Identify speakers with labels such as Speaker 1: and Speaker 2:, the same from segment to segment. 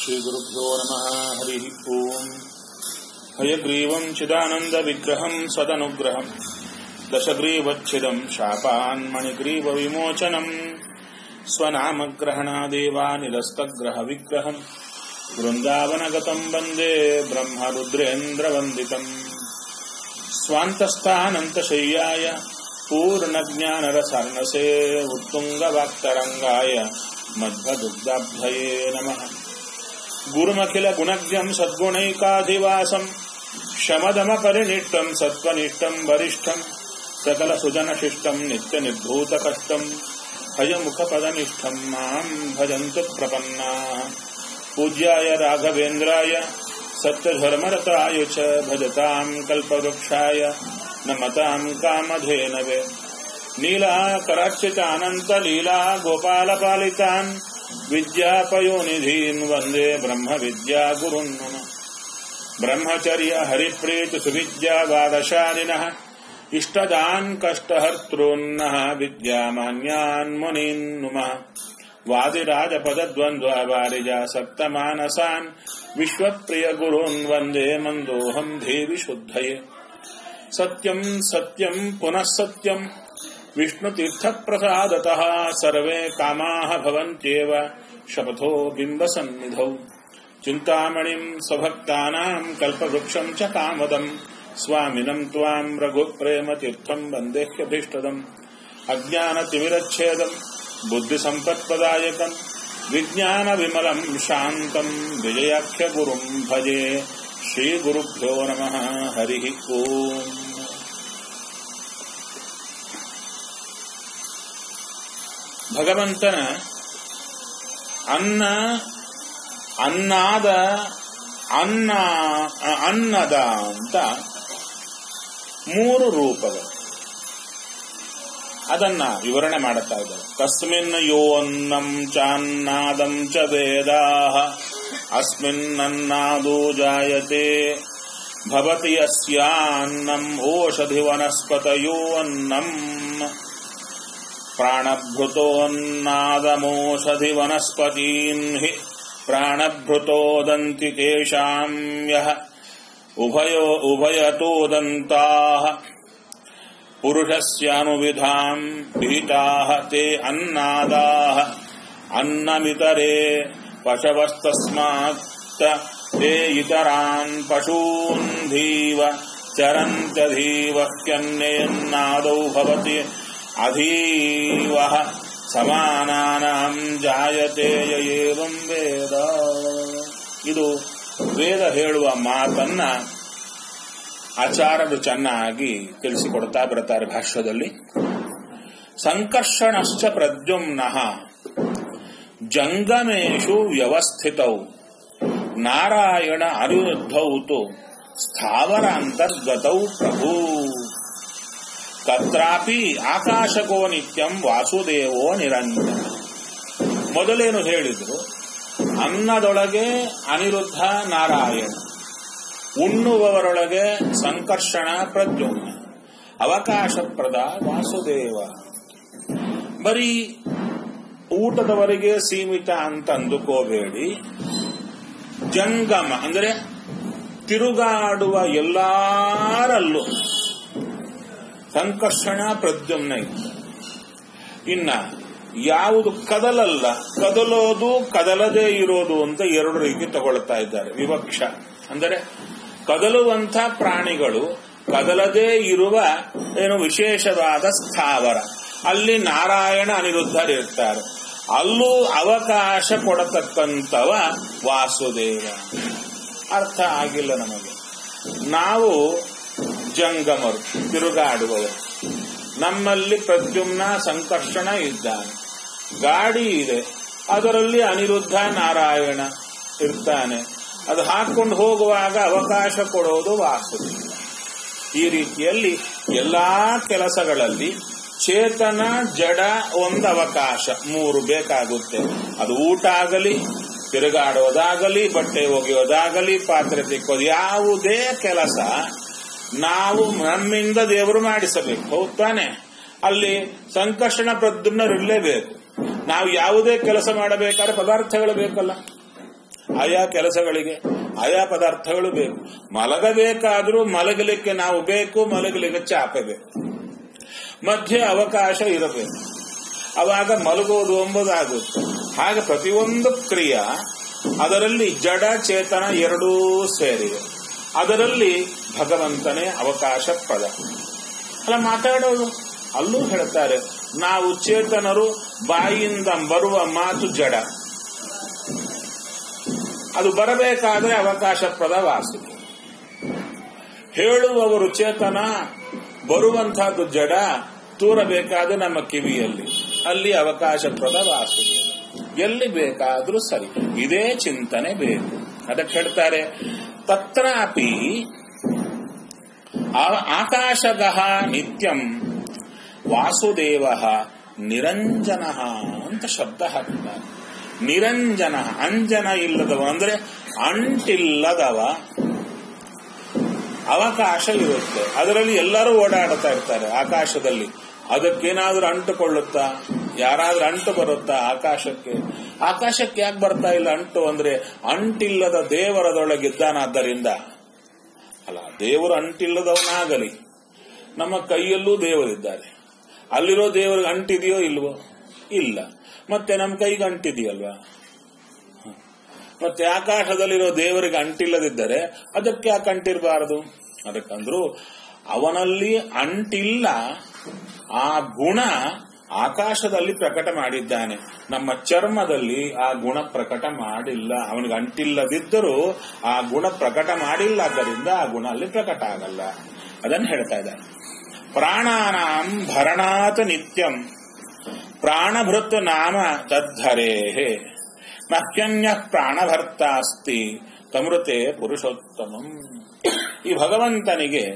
Speaker 1: श्रीगुरुभ्यो नमः हरिः ओम् हयग्रीवम् चिदानन्दविग्रहम् सदनुग्रहम् दशग्रीवच्छिदम् शापान्मणिग्रीवविमोचनम् स्वनामग्रहणादेवानिलस्तग्रहविग्रहम् वृन्दावनगतम् वन्दे ब्रह्मरुद्रेन्द्रवन्दितम् स्वान्तस्थानन्तशय्याय पूर्णज्ञानरसर्णसे उत्तुङ्गवाक्तरङ्गाय मध्वदुग्धाब्धये नमः गुरुमखिलगुणज्ञम् सद्गुणैकाधिवासम् शमदमपरिनिष्टम् सत्त्वनिष्टम् वरिष्ठम् सकलसुजनशिष्टम् नित्यनिर्धूतकष्टम् हयमुखपदनिष्ठम् माम् भजन्तु प्रपन्नाः पूज्याय राघवेन्द्राय सत्यधर्मरताय च भजताम् कल्पवृक्षाय नमताम् कामधेनवे नीलाकरार्चितानन्तलीला गोपालपालितान् विद्यापयोनिधीन् वन्दे ब्रह्मविद्यागुरुन् मम ब्रह्मचर्य हरिप्रीतिसुविद्यावादशालिनः इष्टदान् कष्टहर्तॄन्नः विद्यामान्यान् मुनीन् नुमः वादिराजपदद्वन्द्ववारिजासक्तमानसान् विश्वप्रियगुरून् वन्दे मन्दोऽहम् देवि शुद्धये सत्यम् सत्यम् पुनः सत्यम् विष्णुतीर्थप्रसादतः सर्वे कामाः भवन्त्येव शपथो बिम्बसन्निधौ चिन्तामणिम् स्वभक्तानाम् कल्पवृक्षम् च कामदम् स्वामिनम् त्वाम् रघुप्रेमतीर्थम् वन्देह्यभीष्टदम् अज्ञानतिमिरच्छेदम् बुद्धिसम्पत्प्रदायकम् विज्ञानविमलम् शान्तम् विजयाख्यगुरुम् भजे ಶ್ರೀಗುರುಭ್ಯೋ ನಮಃ ಹರಿ ಓಂ ಭಗವಂತನ ಅನ್ನ ಅನ್ನಾದ ಅನ್ನ ಅನ್ನದ ಅಂತ ಮೂರು ರೂಪಗಳು ಅದನ್ನ ವಿವರಣೆ ಮಾಡುತ್ತಾ ಇದ್ದಾರೆ ತಸ್ಮಿನ್ ಯೋ ಅನ್ನಂ ಚಾನ್ನಾದಂ ಚ ವೇದಾಹ अस्मिन्नन्नादो जायते भवति यस्यान्नम् ओषधिवनस्पतयोऽन्नम् प्राणभृतोऽन्नादमोषधिवनस्पतीन् हि प्राणभृतोदन्ति तेषाम् यः उभयो उभयतोदन्ताः पुरुषस्यानुविधाम् विहिताः ते अन्नादाः अन्नमितरे पशवस्तस्मात् ते इतरान् पशून् धीव चरन्त्यधीव ह्यन्नेन्नादौ भवति अधीवः ಸಮಾನಾನಾಂ ಜಾಯತೆ ಏವಂ ವೇದ ಇದು ವೇದ ಹೇಳುವ ಮಾತನ್ನ ಆಚಾರ್ಯರು ಚೆನ್ನಾಗಿ ತಿಳಿಸಿಕೊಡ್ತಾ ಬರುತ್ತಾರೆ ಭಾಷ್ಯದಲ್ಲಿ ಸಂಕರ್ಷಣಶ್ಚ ಪ್ರದ್ಯುಮ್ನಃ ಜಂಗಮೇಶು ವ್ಯವಸ್ಥಿತೌ ನಾರಾಯಣ ಅನಿರುದ್ಧೌ ತು ಸ್ಥಾವರ ಅಂತರ್ಗತೌ ಪ್ರಭು ತತ್ರಾಪಿ ಆಕಾಶಕೋ ನಿತ್ಯಂ ವಾಸುದೇವೋ ನಿರಂಜನ ಮೊದಲೇನು ಹೇಳಿದ್ರು ಅನ್ನದೊಳಗೆ ಅನಿರುದ್ಧ ನಾರಾಯಣ ಉಣ್ಣುವವರೊಳಗೆ ಸಂಕರ್ಷಣ ಪ್ರದ್ಯುಮ್ನ ಅವಕಾಶಪ್ರದ ವಾಸುದೇವ ಬರೀ ಊಟದವರೆಗೆ ಸೀಮಿತ ಅಂತ ಅಂದುಕೋಬೇಡಿ ಜಂಗಮ ಅಂದರೆ ತಿರುಗಾಡುವ ಎಲ್ಲಾರಲ್ಲೂ ಸಂಕರ್ಷಣ ಪ್ರದ್ಯುಮ್ನ ಇತ್ತು ಇನ್ನ ಯಾವುದು ಕದಲಲ್ಲ ಕದಲೋದು ಕದಲದೇ ಇರೋದು ಅಂತ ಎರಡು ರೀತಿ ತಗೊಳ್ತಾ ಇದ್ದಾರೆ ವಿವಕ್ಷ ಅಂದರೆ ಕದಲುವಂಥ ಪ್ರಾಣಿಗಳು ಕದಲದೇ ಇರುವ ಏನು ವಿಶೇಷವಾದ ಸ್ಥಾವರ ಅಲ್ಲಿ ನಾರಾಯಣ ಅನಿರುದ್ಧರಿರ್ತಾರೆ ಅಲ್ಲೂ ಅವಕಾಶ ಕೊಡತಕ್ಕಂಥವ ವಾಸುದೇವ ಅರ್ಥ ಆಗಿಲ್ಲ ನಮಗೆ ನಾವು ಜಂಗಮರು ತಿರುಗಾಡುವವರು ನಮ್ಮಲ್ಲಿ ಪ್ರದ್ಯುಮ್ನ ಸಂಕರ್ಷಣ ಇದ್ದಾನೆ ಗಾಡಿ ಇದೆ ಅದರಲ್ಲಿ ಅನಿರುದ್ಧ ನಾರಾಯಣ ಇರ್ತಾನೆ ಅದು ಹಾಕೊಂಡು ಹೋಗುವಾಗ ಅವಕಾಶ ಕೊಡೋದು ವಾಸುದೇವ ಈ ರೀತಿಯಲ್ಲಿ ಎಲ್ಲಾ ಕೆಲಸಗಳಲ್ಲಿ ಚೇತನ ಜಡ ಒಂದು ಅವಕಾಶ ಮೂರು ಬೇಕಾಗುತ್ತೆ ಅದು ಊಟ ಆಗಲಿ ತಿರುಗಾಡೋದಾಗಲಿ ಬಟ್ಟೆ ಒಗೆಯೋದಾಗಲಿ ಪಾತ್ರೆ ತಿಕ್ಕೋದು ಯಾವುದೇ ಕೆಲಸ ನಾವು ನಮ್ಮಿಂದ ದೇವರು ಮಾಡಿಸಬೇಕು ಹೌದ್ ತಾನೆ ಅಲ್ಲಿ ಸಂಕರ್ಷಣ ಪ್ರದ್ಯುಮ್ನರಿರಲೇಬೇಕು ನಾವು ಯಾವುದೇ ಕೆಲಸ ಮಾಡಬೇಕಾದ್ರೆ ಪದಾರ್ಥಗಳು ಬೇಕಲ್ಲ ಆಯಾ ಕೆಲಸಗಳಿಗೆ ಆಯಾ ಪದಾರ್ಥಗಳು ಬೇಕು ಮಲಗಬೇಕಾದ್ರೂ ಮಲಗಲಿಕ್ಕೆ ನಾವು ಬೇಕು ಮಲಗಲಿಕ್ಕೆ ಚಾಪೆ ಬೇಕು ಮಧ್ಯೆ ಅವಕಾಶ ಇರಬೇಕು ಅವಾಗ ಮಲಗೋದು ಎಂಬುದಾಗುತ್ತೆ ಹಾಗೆ ಪ್ರತಿಯೊಂದು ಕ್ರಿಯೆ ಅದರಲ್ಲಿ ಜಡ ಚೇತನ ಎರಡೂ ಸೇರಿವೆ ಅದರಲ್ಲಿ ಭಗವಂತನೇ ಅವಕಾಶ ಪದ ಅಲ್ಲ ಮಾತಾಡೋದು ಅಲ್ಲೂ ಹೇಳ್ತಾರೆ ನಾವು ಚೇತನರು ಬಾಯಿಯಿಂದ ಬರುವ ಮಾತು ಜಡ ಅದು ಬರಬೇಕಾದ್ರೆ ಅವಕಾಶ ಪದ ವಾಸು ಹೇಳುವವರು ಚೇತನ ಬರುವಂತಹದ್ದು ಜಡ ತೂರಬೇಕಾದ್ರೆ ನಮ್ಮ ಕಿವಿಯಲ್ಲಿ ಅಲ್ಲಿ ಅವಕಾಶ ಪದ ವಾಸು ಎಲ್ಲಿ ಬೇಕಾದ್ರೂ ಸರಿ ಇದೇ ಚಿಂತನೆ ಬೇಕು ಅದಕ್ಕೆ ಹೇಳ್ತಾರೆ ತತ್ರಾಪಿ ಆಕಾಶಗಃ ನಿತ್ಯಂ ವಾಸುದೇವ ನಿರಂಜನ ಅಂತ ಶಬ್ದ ಹಾಕಿದ್ದಾರೆ ನಿರಂಜನ ಅಂಜನ ಇಲ್ಲದವ ಅಂದ್ರೆ ಅಂಟಿಲ್ಲದವ ಅವಕಾಶ ಇರುತ್ತೆ ಅದರಲ್ಲಿ ಎಲ್ಲರೂ ಓಡಾಡ್ತಾ ಇರ್ತಾರೆ ಆಕಾಶದಲ್ಲಿ ಅದಕ್ಕೇನಾದ್ರೂ ಅಂಟುಕೊಳ್ಳುತ್ತಾ ಯಾರಾದ್ರೂ ಅಂಟು ಬರುತ್ತಾ ಆಕಾಶಕ್ಕೆ ಆಕಾಶಕ್ಕೆ ಯಾಕೆ ಬರ್ತಾ ಇಲ್ಲ ಅಂಟು ಅಂದ್ರೆ ಅಂಟಿಲ್ಲದ ದೇವರದೊಳಗಿದ್ದಾನಾದ್ದರಿಂದ ಅಲ್ಲ ದೇವರು ಅಂಟಿಲ್ಲದವನಾಗಲಿ ನಮ್ಮ ಕೈಯಲ್ಲೂ ದೇವರಿದ್ದಾರೆ ಅಲ್ಲಿರೋ ದೇವರಿಗೆ ಅಂಟಿದೆಯೋ ಇಲ್ವೋ ಇಲ್ಲ ಮತ್ತೆ ನಮ್ಮ ಕೈಗೆ ಅಂಟಿದೆಯಲ್ವಾ ಮತ್ತೆ ಆಕಾಶದಲ್ಲಿರೋ ದೇವರಿಗೆ ಅಂಟಿಲ್ಲದಿದ್ದರೆ ಅದಕ್ಕೆ ಯಾಕೆ ಅಂಟಿರಬಾರದು ಅದಕ್ಕಂದ್ರು ಅವನಲ್ಲಿ ಅಂಟಿಲ್ಲ ಆ ಗುಣ ಆಕಾಶದಲ್ಲಿ ಪ್ರಕಟ ಮಾಡಿದ್ದಾನೆ ನಮ್ಮ ಚರ್ಮದಲ್ಲಿ ಆ ಗುಣ ಪ್ರಕಟ ಮಾಡಿಲ್ಲ ಅವನಿಗೆ ಅಂಟಿಲ್ಲದಿದ್ದರೂ ಆ ಗುಣ ಪ್ರಕಟ ಮಾಡಿಲ್ಲ ಆದ್ದರಿಂದ ಆ ಗುಣ ಅಲ್ಲಿ ಪ್ರಕಟ ಆಗಲ್ಲ ಅದನ್ನು ಹೇಳ್ತಾ ಇದ್ದಾರೆ ಪ್ರಾಣಾನಾಂ ಭರಣಾತ್ ನಿತ್ಯಂ ಪ್ರಾಣಭೃತ್ ನಾಮ ತದ್ಧರೇ ನಹ್ಯನ್ಯ ಪ್ರಾಣಭರ್ತ ಅಸ್ತಿ ತಮೃತೆ ಪುರುಷೋತ್ತಮಂ ಈ ಭಗವಂತನಿಗೆ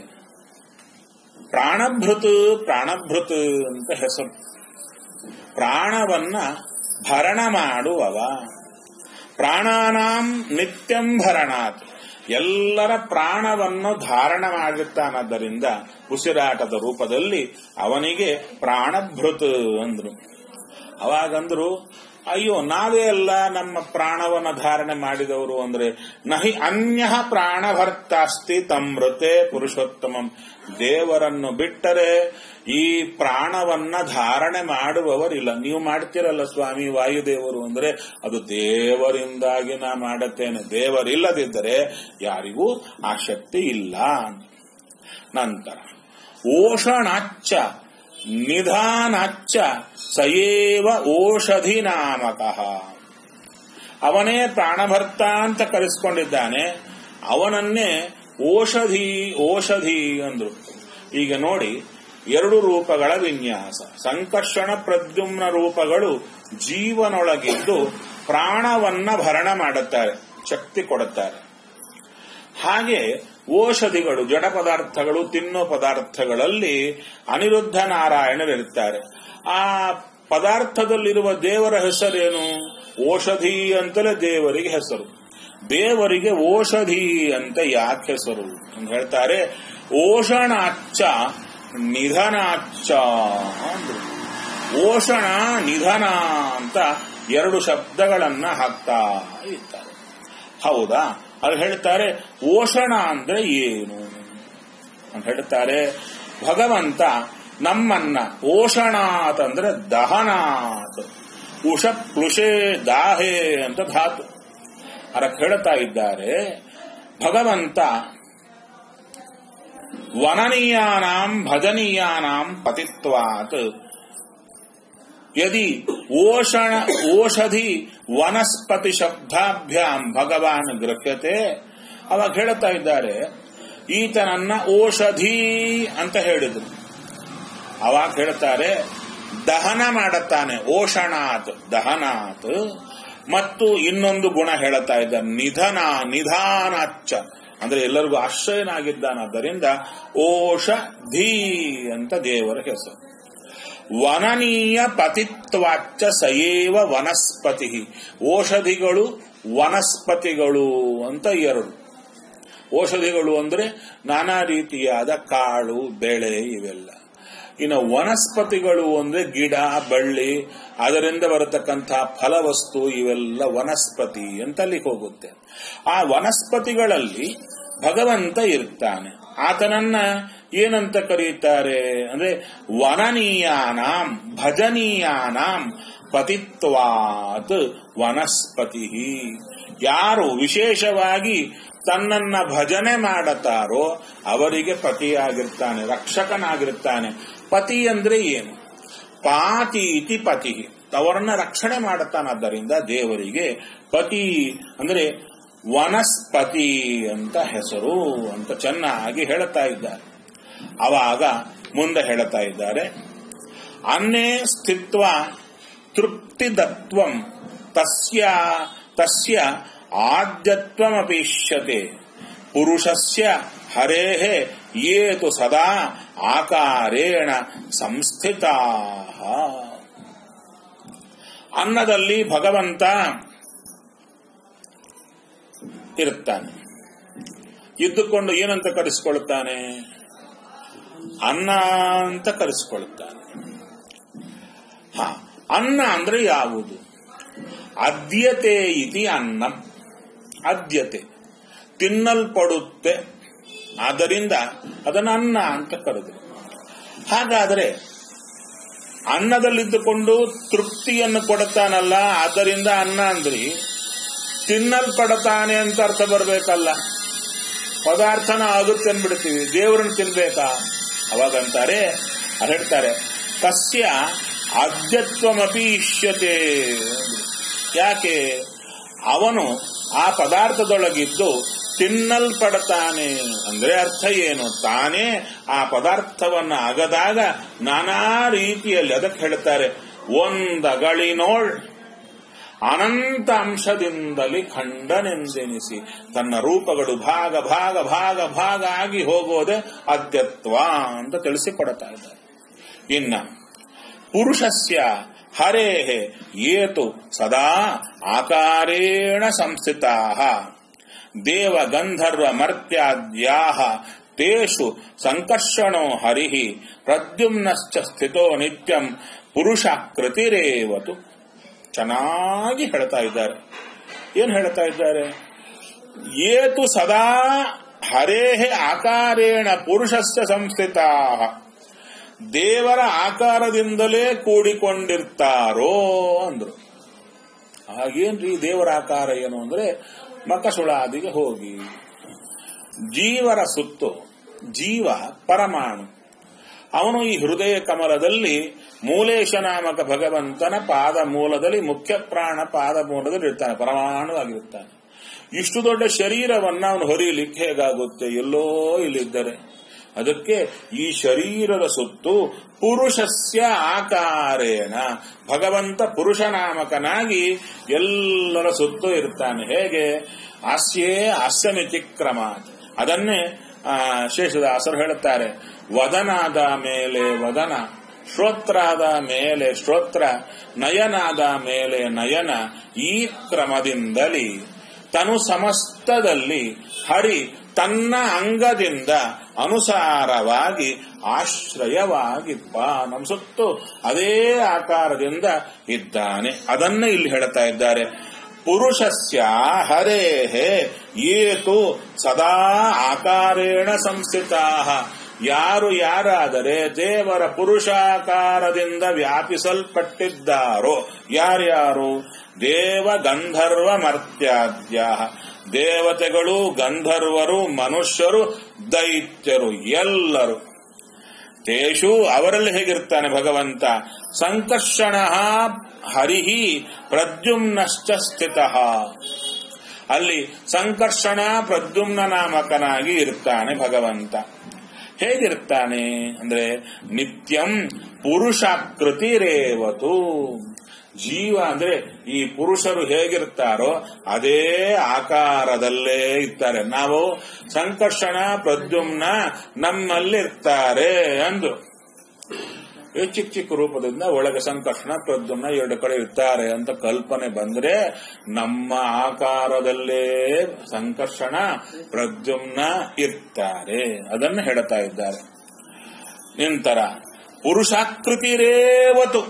Speaker 1: ಪ್ರಾಣಭೃತ್ ಪ್ರಾಣಭೃತ್ ಅಂತ ಹೆಸರು ಪ್ರಾಣವನ್ನ ಭರಣ ಮಾಡುವವ ಪ್ರಾಣಾನಾಂ ನಿತ್ಯಂ ಭರಣಾತ್ ಎಲ್ಲರ ಪ್ರಾಣವನ್ನು ಧಾರಣ ಮಾಡಿರ್ತಾನದ್ದರಿಂದ ಉಸಿರಾಟದ ರೂಪದಲ್ಲಿ ಅವನಿಗೆ ಪ್ರಾಣಭೃತ್ ಅಂದ್ರು ಅವಾಗಂದ್ರು ಅಯ್ಯೋ ನಾವೇ ಅಲ್ಲ ನಮ್ಮ ಪ್ರಾಣವನ್ನ ಧಾರಣೆ ಮಾಡಿದವರು ಅಂದ್ರೆ ನಹಿ ಅನ್ಯ ಪ್ರಾಣಭರ್ತಾಸ್ತಿ ತಮೃತೆ ಪುರುಷೋತ್ತಮಂ ದೇವರನ್ನು ಬಿಟ್ಟರೆ ಈ ಪ್ರಾಣವನ್ನ ಧಾರಣೆ ಮಾಡುವವರಿಲ್ಲ ನೀವು ಮಾಡ್ತಿರಲ್ಲ ಸ್ವಾಮಿ ವಾಯುದೇವರು ಅಂದ್ರೆ ಅದು ದೇವರಿಂದಾಗಿ ನಾ ಮಾಡುತ್ತೇನೆ ದೇವರಿಲ್ಲದಿದ್ದರೆ ಯಾರಿಗೂ ಆ ಶಕ್ತಿ ಇಲ್ಲ ನಂತರ ಓಷಣಾಚ್ಚ ನಿಧಾನಾಚ್ಚ ಸಯೇವ ಓಷಧಿ ನಾಮಕಃ ಅವನೇ ಪ್ರಾಣಭರ್ತ ಅಂತ ಕರೆಸ್ಕೊಂಡಿದ್ದಾನೆ ಅವನನ್ನೇ ಓಷಧಿ ಓಷಧಿ ಅಂದ್ರು ಈಗ ನೋಡಿ ಎರಡು ರೂಪಗಳ ವಿನ್ಯಾಸ ಸಂಕರ್ಷಣ ಪ್ರದ್ಯುಮ್ನ ರೂಪಗಳು ಜೀವನೊಳಗಿದ್ದು ಪ್ರಾಣವನ್ನ ಭರಣ ಮಾಡುತ್ತಾರೆ ಶಕ್ತಿ ಕೊಡುತ್ತಾರೆ ಹಾಗೆ ಓಷಧಿಗಳು ಜಡ ಪದಾರ್ಥಗಳು ತಿನ್ನೋ ಪದಾರ್ಥಗಳಲ್ಲಿ ಅನಿರುದ್ಧ ನಾರಾಯಣರಿರ್ತಾರೆ ಆ ಪದಾರ್ಥದಲ್ಲಿರುವ ದೇವರ ಹೆಸರೇನು ಓಷಧಿ ಅಂತಲೇ ದೇವರಿಗೆ ಹೆಸರು ದೇವರಿಗೆ ಓಷಧಿ ಅಂತ ಯಾಕೆ ಹೆಸರು ಅಂತ ಹೇಳ್ತಾರೆ ಓಷಣಾಚ್ಚ ನಿಧನಾಚ್ಚ ಅಂದ್ರು ಓಷಣ ನಿಧನ ಅಂತ ಎರಡು ಶಬ್ದಗಳನ್ನ ಹಾಕ್ತಾ ಇರ್ತಾರೆ ಹೌದಾ ಅದು ಹೇಳ್ತಾರೆ ಓಷಣ ಅಂದ್ರೆ ಏನು ಅಂತ ಹೇಳ್ತಾರೆ ಭಗವಂತ ನಮ್ಮನ್ನ ಓಷಣಾತ್ ಅಂದ್ರೆ ದಹನಾತ್ ಉಷ ಪ್ಲುಷೆ ದಾಹೆ ಅಂತ ಧಾತು ಅದಕ್ಕೆ ಹೇಳ್ತಾ ಇದ್ದಾರೆ ಭಗವಂತ ವನನೀಯಾನಾಂ ಭಜನೀಯಾನಾಂ ಪತಿತ್ವಾತ್ ಯದಿ ಓಷಣ ಓಷಧಿ ವನಸ್ಪತಿ ಶಬ್ದಾಭ್ಯಾಂ ಭಗವಾನ್ ಗೃಹ್ಯತೆ ಅವಾಗ ಹೇಳ್ತಾ ಇದ್ದಾರೆ ಈತನನ್ನ ಓಷಧಿ ಅಂತ ಹೇಳಿದ್ರು ಅವಾಗ ಹೇಳ್ತಾರೆ ದಹನ ಮಾಡುತ್ತಾನೆ ಓಷಣಾತ್ ದಹನಾತ್ ಮತ್ತು ಇನ್ನೊಂದು ಗುಣ ಹೇಳುತ್ತಾ ಇದ್ದಾರೆ ನಿಧನ ನಿಧಾನಾಚ್ಚ ಅಂದ್ರೆ ಎಲ್ಲರಿಗೂ ಆಶ್ರಯನಾಗಿದ್ದಾನಾದ್ದರಿಂದ ಓಷಧಿ ಅಂತ ದೇವರ ಹೆಸರು ವನನೀಯ ಪತಿತ್ವಾಚ್ಚ ಸಯೇವ ವನಸ್ಪತಿ ಓಷಧಿಗಳು ವನಸ್ಪತಿಗಳು ಅಂತ ಎರಡು ಓಷಧಿಗಳು ಅಂದ್ರೆ ನಾನಾ ರೀತಿಯಾದ ಕಾಳು ಬೆಳೆ ಇವೆಲ್ಲ ಇನ್ನು ವನಸ್ಪತಿಗಳು ಅಂದ್ರೆ ಗಿಡ ಬಳ್ಳಿ ಅದರಿಂದ ಬರತಕ್ಕಂಥ ಫಲವಸ್ತು ಇವೆಲ್ಲ ವನಸ್ಪತಿ ಅಂತ ಅಲ್ಲಿ ಹೋಗುತ್ತೆ ಆ ವನಸ್ಪತಿಗಳಲ್ಲಿ ಭಗವಂತ ಇರ್ತಾನೆ ಆತನನ್ನ ಏನಂತ ಕರೀತಾರೆ ಅಂದ್ರೆ ವನನೀಯಾನಾಂ ಭಜನೀಯಾನಾಂ ಪತಿತ್ವಾತ್ ವನಸ್ಪತಿ ಯಾರು ವಿಶೇಷವಾಗಿ ತನ್ನನ್ನ ಭಜನೆ ಮಾಡುತ್ತಾರೋ ಅವರಿಗೆ ಪತಿಯಾಗಿರ್ತಾನೆ ರಕ್ಷಕನಾಗಿರ್ತಾನೆ ಪತಿ ಅಂದ್ರೆ ಏನು ಪಾತಿ ಇತಿ ಪತಿ ಅವರನ್ನ ರಕ್ಷಣೆ ಮಾಡುತ್ತಾನಾದ್ದರಿಂದ ದೇವರಿಗೆ ಪತಿ ಅಂದ್ರೆ ವನಸ್ಪತಿ ಅಂತ ಹೆಸರು ಅಂತ ಚೆನ್ನಾಗಿ ಹೇಳುತ್ತಾ ಇದ್ದಾರೆ ಅವಾಗ ಮುಂದೆ ಹೇಳುತ್ತಾ ಇದ್ದಾರೆ ಅನ್ನೇ ಸ್ಥಿತ್ವ ತೃಪ್ತಿದತ್ವಂ ತಸ್ಯ ತಸ್ಯ ಆದ್ಯತ್ವಮಪೇಕ್ಷ್ಯತೆ ಪುರುಷಸ್ಯ ಹರೇಃ ಯೇತು ಸದಾ ಆಕಾರೇಣ ಸಂಸ್ಥಿತಾ ಅನ್ನದಲ್ಲಿ ಭಗವಂತ ಇರುತ್ತಾನೆ ಇದ್ದುಕೊಂಡು ಏನಂತ ಕರೆಸಿಕೊಳ್ಳುತ್ತಾನೆ ಅನ್ನ ಅಂತ ಕರೆಸಿಕೊಳ್ಳುತ್ತಾನೆ ಹ ಅನ್ನ ಅಂದ್ರೆ ಯಾವುದು ಅದ್ಯತೆ ಇತಿ ಅನ್ನ ಅದ್ಯತೆ ತಿನ್ನಲ್ಪಡುತ್ತೆ ಆದ್ದರಿಂದ ಅದನ್ನು ಅನ್ನ ಅಂತ ಕರೆದರು ಹಾಗಾದರೆ ಅನ್ನದಲ್ಲಿದ್ದುಕೊಂಡು ತೃಪ್ತಿಯನ್ನು ಕೊಡುತ್ತಾನಲ್ಲ ಆದ್ದರಿಂದ ಅನ್ನ ಅಂದ್ರಿ ತಿನ್ನಲ್ಪಡತಾನೆ ಅಂತ ಅರ್ಥ ಬರಬೇಕಲ್ಲ ಪದಾರ್ಥನ ಆಗುತ್ತೆ ಅಂದ್ಬಿಡ್ತೀವಿ ದೇವರನ್ನು ತಿನ್ಬೇಕಾ ಅವಾಗಂತಾರೆ ಅದು ಹೇಳ್ತಾರೆ ತಸ್ಯ ಅದ್ಯತ್ವಮಪಿ ಇಷ್ಯತೆ ಯಾಕೆ ಅವನು ಆ ಪದಾರ್ಥದೊಳಗಿದ್ದು ತಿನ್ನಲ್ಪಡ್ತಾನೆ ಅಂದ್ರೆ ಅರ್ಥ ಏನು ತಾನೇ ಆ ಪದಾರ್ಥವನ್ನ ಅಗದಾಗ ನಾನಾ ರೀತಿಯಲ್ಲಿ ಅದಕ್ಕೆ ಹೇಳ್ತಾರೆ ಒಂದಗಳಿನೋಳ್ ಅನಂತ ಅಂಶದಿಂದಲೇ ಖಂಡನೆಂದೆನಿಸಿ ತನ್ನ ರೂಪಗಳು ಭಾಗ ಭಾಗ ಭಾಗ ಭಾಗ ಆಗಿ ಹೋಗೋದೆ ಅದ್ಯತ್ವ ಅಂತ ತಿಳಿಸಿಕೊಡ್ತಾ ಇದ್ದಾರೆ ಇನ್ನ ಪುರುಷಸ್ಯ ಹರೇ ಏತು ಸದಾ ಆಕಾರೇಣ ಸಂಸ್ಥಿತಾ ದೇವ ಗಂಧರ್ವ ಮರ್ತ್ಯಾದ್ಯಾ ತೇಷು ಸಂಕರ್ಷಣೋ ಹರಿ ಪ್ರದ್ಯುಮ್ನಶ್ಚ ಸ್ಥಿತೋ ನಿತ್ಯಂ ಪುರುಷಾಕೃತಿರೇವತು ಚೆನ್ನಾಗಿ ಹೇಳ್ತಾ ಇದ್ದಾರೆ ಏನ್ ಹೇಳ್ತಾ ಇದ್ದಾರೆ ಏತು ಸದಾ ಹರೇಹ ಆಕಾರೇಣ ಪುರುಷಸ್ಯ ಸಂಸ್ಥಿತಾ ದೇವರ ಆಕಾರದಿಂದಲೇ ಕೂಡಿಕೊಂಡಿರ್ತಾರೋ ಅಂದ್ರು ಹಾಗೇನ್ರಿ ದೇವರ ಆಕಾರ ಏನು ಅಂದ್ರೆ ಮಕಸುಳಾದಿಗೆ ಹೋಗಿ ಜೀವರ ಸುತ್ತು ಜೀವ ಪರಮಾಣು ಅವನು ಈ ಹೃದಯ ಕಮಲದಲ್ಲಿ ಮೂಲೇಶ ನಾಮಕ ಭಗವಂತನ ಪಾದ ಮೂಲದಲ್ಲಿ ಮುಖ್ಯ ಪ್ರಾಣ ಪಾದ ಮೂಲದಲ್ಲಿ ಇರ್ತಾನೆ ಪರಮಾಣುವಾಗಿರುತ್ತಾನೆ ಇಷ್ಟು ದೊಡ್ಡ ಶರೀರವನ್ನ ಅವನು ಹೊರೀಲಿಕ್ಕೆ ಹೇಗಾಗುತ್ತೆ ಎಲ್ಲೋ ಇಲ್ಲಿದ್ದರೆ ಅದಕ್ಕೆ ಈ ಶರೀರದ ಸುತ್ತು ಪುರುಷಸ್ಯ ಆಕಾರೇಣ ಭಗವಂತ ಪುರುಷನಾಮಕನಾಗಿ ಎಲ್ಲರ ಸುತ್ತು ಇರ್ತಾನೆ ಹೇಗೆ ಹಾಸ್ಯೇ ಹಾಸ್ಯಮಿತಿ ಕ್ರಮ ಅದನ್ನೇ ಆ, ಶೇಷದಾಸರು ಹೇಳುತ್ತಾರೆ ವದನಾದ ಮೇಲೆ ವದನ ಶ್ರೋತ್ರಾದ ಮೇಲೆ ಶ್ರೋತ್ರ ನಯನಾದ ಮೇಲೆ ನಯನ ಈ ಕ್ರಮದಿಂದಲೇ ತನು ಸಮಸ್ತದಲ್ಲಿ ಹರಿ ತನ್ನ ಅಂಗದಿಂದ ಅನುಸಾರವಾಗಿ ಆಶ್ರಯವಾಗಿಪ್ಪ ನಮ್ಮ ಸುತ್ತು ಅದೇ ಆಕಾರದಿಂದ ಇದ್ದಾನೆ ಅದನ್ನ ಇಲ್ಲಿ ಹೇಳ್ತಾ ಇದ್ದಾರೆ ಪುರುಷಸ್ಯ ಹರೇಹೇ ಏತು ಸದಾ ಆಕಾರೇಣ ಸಂಸ್ಥಿತಾ ಯಾರು ಯಾರಾದರೆ ದೇವರ ಪುರುಷಾಕಾರದಿಂದ ವ್ಯಾಪಿಸಲ್ಪಟ್ಟಿದ್ದಾರೋ ಯಾರ್ಯಾರು ದೇವ ಗಂಧರ್ವ ಮರ್ತ್ಯಾದ್ಯ ದೇವತೆಗಳು ಗಂಧರ್ವರು ಮನುಷ್ಯರು ದೈತ್ಯರು ಎಲ್ಲರೂ ತೇಷು ಅವರಲ್ಲಿ ಹೇಗಿರ್ತಾನೆ ಭಗವಂತ ಸಂಕರ್ಷಣ ಹರಿಹಿ ಪ್ರದ್ಯುಮ್ನಶ್ಚ ಸ್ಥಿತ ಅಲ್ಲಿ ಸಂಕರ್ಷಣ ಪ್ರದ್ಯುಮ್ನ ನಾಮಕನಾಗಿ ಇರ್ತಾನೆ ಭಗವಂತ ಹೇಗಿರ್ತಾನೆ ಅಂದ್ರೆ ನಿತ್ಯಂ ಪುರುಷಾಕೃತಿರೇವತು ಜೀವ ಅಂದ್ರೆ ಈ ಪುರುಷರು ಹೇಗಿರ್ತಾರೋ ಅದೇ ಆಕಾರದಲ್ಲೇ ಇರ್ತಾರೆ ನಾವು ಸಂಕರ್ಷಣ ಪ್ರದ್ಯುಮ್ನ ನಮ್ಮಲ್ಲಿರ್ತಾರೆ ಅಂದು ಈ ಚಿಕ್ಕ ಚಿಕ್ಕ ರೂಪದಿಂದ ಒಳಗೆ ಸಂಕರ್ಷಣ ಪ್ರದ್ಯುಮ್ನ ಎರಡು ಕಡೆ ಇರ್ತಾರೆ ಅಂತ ಕಲ್ಪನೆ ಬಂದ್ರೆ ನಮ್ಮ ಆಕಾರದಲ್ಲೇ ಸಂಕರ್ಷಣ ಪ್ರದ್ಯುಮ್ನ ಇರ್ತಾರೆ ಅದನ್ನು ಹೇಳ್ತಾ ಇದ್ದಾರೆ ನಂತರ ಪುರುಷಾಕೃತಿರೇವತು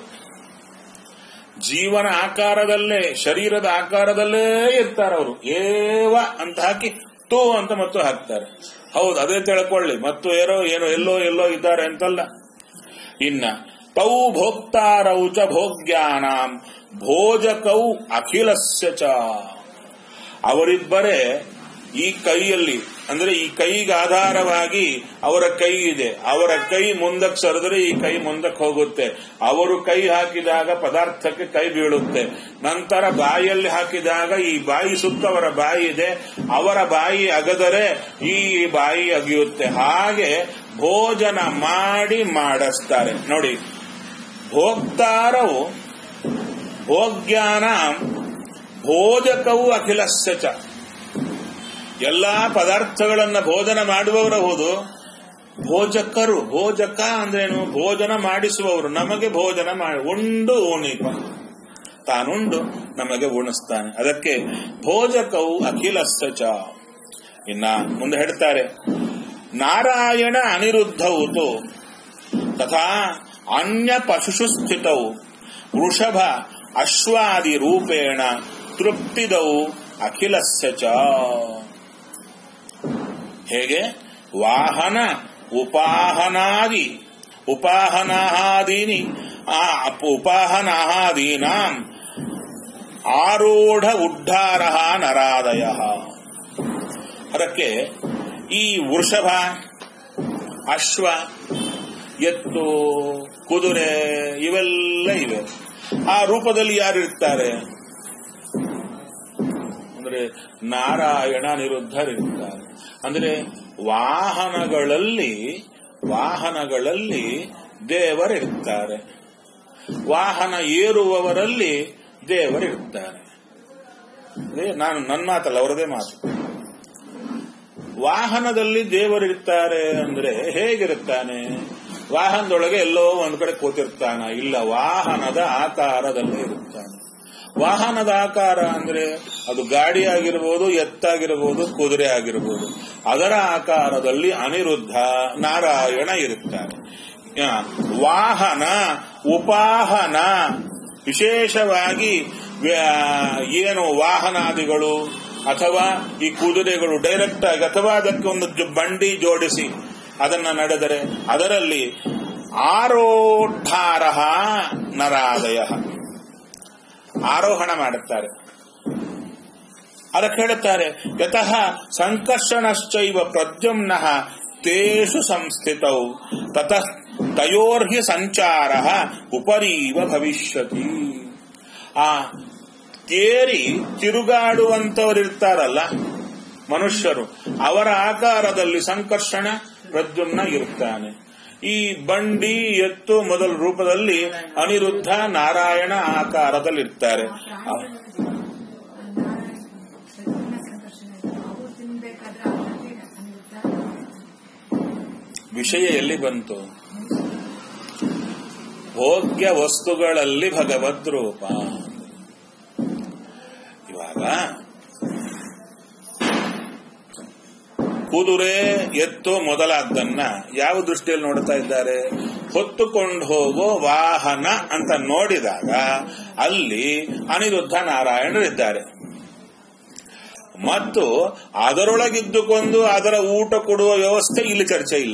Speaker 1: ಜೀವನ ಆಕಾರದಲ್ಲೇ ಶರೀರದ ಆಕಾರದಲ್ಲೇ ಇರ್ತಾರೆ ಅವರು ಏವ ಅಂತ ಹಾಕಿ ತೂ ಅಂತ ಮತ್ತು ಹಾಕ್ತಾರೆ ಹೌದು ಅದೇ ತಿಳ್ಕೊಳ್ಳಿ ಮತ್ತು ಏನೋ ಏನೋ ಎಲ್ಲೋ ಎಲ್ಲೋ ಇದ್ದಾರೆ ಅಂತಲ್ಲ ಇನ್ನ ತೌ ಭೋಕ್ತಾರೌ ಚ ಭೋಗ್ಯಾನಾಂ ಭೋಜಕೌ ಅಖಿಲಸ್ಯ ಚ ಅವರಿಬ್ಬರೇ ಈ ಕೈಯಲ್ಲಿ ಅಂದ್ರೆ ಈ ಕೈಗೆ ಆಧಾರವಾಗಿ ಅವರ ಕೈ ಇದೆ ಅವರ ಕೈ ಮುಂದಕ್ಕೆ ಸರಿದ್ರೆ ಈ ಕೈ ಮುಂದಕ್ಕೆ ಹೋಗುತ್ತೆ ಅವರು ಕೈ ಹಾಕಿದಾಗ ಪದಾರ್ಥಕ್ಕೆ ಕೈ ಬೀಳುತ್ತೆ ನಂತರ ಬಾಯಲ್ಲಿ ಹಾಕಿದಾಗ ಈ ಬಾಯಿ ಸುತ್ತ ಅವರ ಬಾಯಿ ಇದೆ ಅವರ ಬಾಯಿ ಅಗದರೆ ಈ ಬಾಯಿ ಅಗಿಯುತ್ತೆ ಹಾಗೆ ಭೋಜನ ಮಾಡಿ ಮಾಡಿಸ್ತಾರೆ ನೋಡಿ ಭೋಕ್ತಾರವು ಭೋಗ್ಯಾನ ಭೋಜಕವು ಅಖಿಲಸ್ಯ ಚ ಎಲ್ಲಾ ಪದಾರ್ಥಗಳನ್ನ ಭೋಜನ ಮಾಡುವವರ ಹೌದು ಭೋಜಕರು ಭೋಜಕ ಅಂದ್ರೇನು ಭೋಜನ ಮಾಡಿಸುವವರು ನಮಗೆ ಭೋಜನ ಮಾಡಿ ಉಂಡು ಉಣಿಪ ತಾನುಂಡು ನಮಗೆ ಉಣಿಸ್ತಾನೆ ಅದಕ್ಕೆ ಭೋಜಕವು ಅಖಿಲಸ್ಯ ಚ ಇನ್ನ ಮುಂದೆ ಹೇಳ್ತಾರೆ ನಾರಾಯಣ ಅನಿರುದ್ಧವು ತಥಾ ಅನ್ಯ ಪಶುಷು ಸ್ಥಿತವು ವೃಷಭ ಅಶ್ವಾದಿ ರೂಪೇಣ ತೃಪ್ತಿದವು ಅಖಿಲಸ್ಯ ಚ ಹೇಗೆ ವಾಹನ ಉಪಾಹನಾದಿ ಉಪಾಹನಾದೀನಿ ಆ ಉಪಾಹನಾದೀನಾಂ ಆರೂಢ ಉಡ್ಡಾರ ನರಾದಯ ಅದಕ್ಕೆ ಈ ವೃಷಭ ಅಶ್ವ ಎತ್ತು ಕುದುರೆ ಇವೆಲ್ಲ ಇವೆ ಆ ರೂಪದಲ್ಲಿ ಯಾರು ಇರ್ತಾರೆ ಅಂದ್ರೆ ನಾರಾಯಣ ನಿರುದ್ಧರಿರ್ತಾರೆ ಅಂದ್ರೆ ವಾಹನಗಳಲ್ಲಿ ವಾಹನಗಳಲ್ಲಿ ದೇವರಿರ್ತಾರೆ ವಾಹನ ಏರುವವರಲ್ಲಿ ದೇವರಿರ್ತಾರೆ ಅದೇ ನಾನು ನನ್ನ ಮಾತಲ್ಲ ಅವರದೇ ಮಾತು ವಾಹನದಲ್ಲಿ ದೇವರಿರ್ತಾರೆ ಅಂದ್ರೆ ಹೇಗಿರುತ್ತಾನೆ ವಾಹನದೊಳಗೆ ಎಲ್ಲೋ ಒಂದ್ ಕಡೆ ಕೂತಿರ್ತಾನ ಇಲ್ಲ ವಾಹನದ ಆಕಾರದಲ್ಲಿ ಇರುತ್ತಾನೆ ವಾಹನದ ಆಕಾರ ಅಂದ್ರೆ ಅದು ಗಾಡಿ ಆಗಿರ್ಬೋದು ಎತ್ತಾಗಿರ್ಬೋದು ಕುದುರೆ ಆಗಿರ್ಬೋದು ಅದರ ಆಕಾರದಲ್ಲಿ ಅನಿರುದ್ಧ ನಾರಾಯಣ ಇರುತ್ತಾರೆ ಆ, ವಾಹನ ಉಪಾಹನ ವಿಶೇಷವಾಗಿ ವ್ಯ- ಏನು ವಾಹನಾದಿಗಳು ಅಥವಾ ಈ ಕುದುರೆಗಳು ಡೈರೆಕ್ಟ್ ಆಗಿ ಅಥವಾ ಅದಕ್ಕೆ ಒಂದು ಜೊ- ಬಂಡಿ ಜೋಡಿಸಿ ಅದನ್ನ ನಡೆದರೆ ಅದರಲ್ಲಿ ಆರೋಢಾರ ನರಾದಯ ಆರೋಹಣ ಮಾಡುತ್ತಾರೆ ಅದಕ್ಕೆ ಹೇಳುತ್ತಾರೆ ಯತಃ ಸಂಕರ್ಷಣಶ್ಚೈವ ಪ್ರದ್ಯುಮ್ನ ತೇಷು ಸಂಸ್ಥಿತೌ ತತಃ ತಯೋರ್ಹಿ ಸಂಚಾರ ಉಪರೀವ ಭವಿಷ್ಯತಿ ಆ ತೇರಿ ತಿರುಗಾಡುವಂತವರಿರ್ತಾರಲ್ಲ ಮನುಷ್ಯರು ಅವರ ಆಕಾರದಲ್ಲಿ ಸಂಕರ್ಷಣ ಪ್ರದ್ಯುಮ್ನ ಇರುತ್ತಾನೆ ಈ ಬಂಡಿ ಎತ್ತು ಮೊದಲ ರೂಪದಲ್ಲಿ ಅನಿರುದ್ಧ ನಾರಾಯಣ ಆಕಾರದಲ್ಲಿರ್ತಾರೆ ಅವ್-
Speaker 2: ಅವ್ರು ತಿನ್ಬೇಕಾದ್ರೆ ಅವ್ರಿಗೆ ಅನಿರುದ್ಧ
Speaker 1: ವಿಷಯ ಎಲ್ಲಿ ಬಂತು ಭೋಗ್ಯ ವಸ್ತುಗಳಲ್ಲಿ ಭಗವದ್ ರೂಪ ಇವಾಗ ಕುದುರೆ ಎತ್ತು ಮೊದಲಾದ್ದನ್ನ ಯಾವ ದೃಷ್ಟಿಯಲ್ಲಿ ನೋಡ್ತಾ ಇದ್ದಾರೆ ಹೊತ್ತುಕೊಂಡು ಹೋಗೋ ವಾಹನ ಅಂತ ನೋಡಿದಾಗ ಅಲ್ಲಿ ಅನಿರುದ್ಧ ನಾರಾಯಣರಿದ್ದಾರೆ ಮತ್ತು ಅದರೊಳಗಿದ್ದುಕೊಂಡು ಅದರ ಊಟ ಕೊಡುವ ವ್ಯವಸ್ಥೆ ಇಲ್ಲಿ ಚರ್ಚೆ ಇಲ್ಲ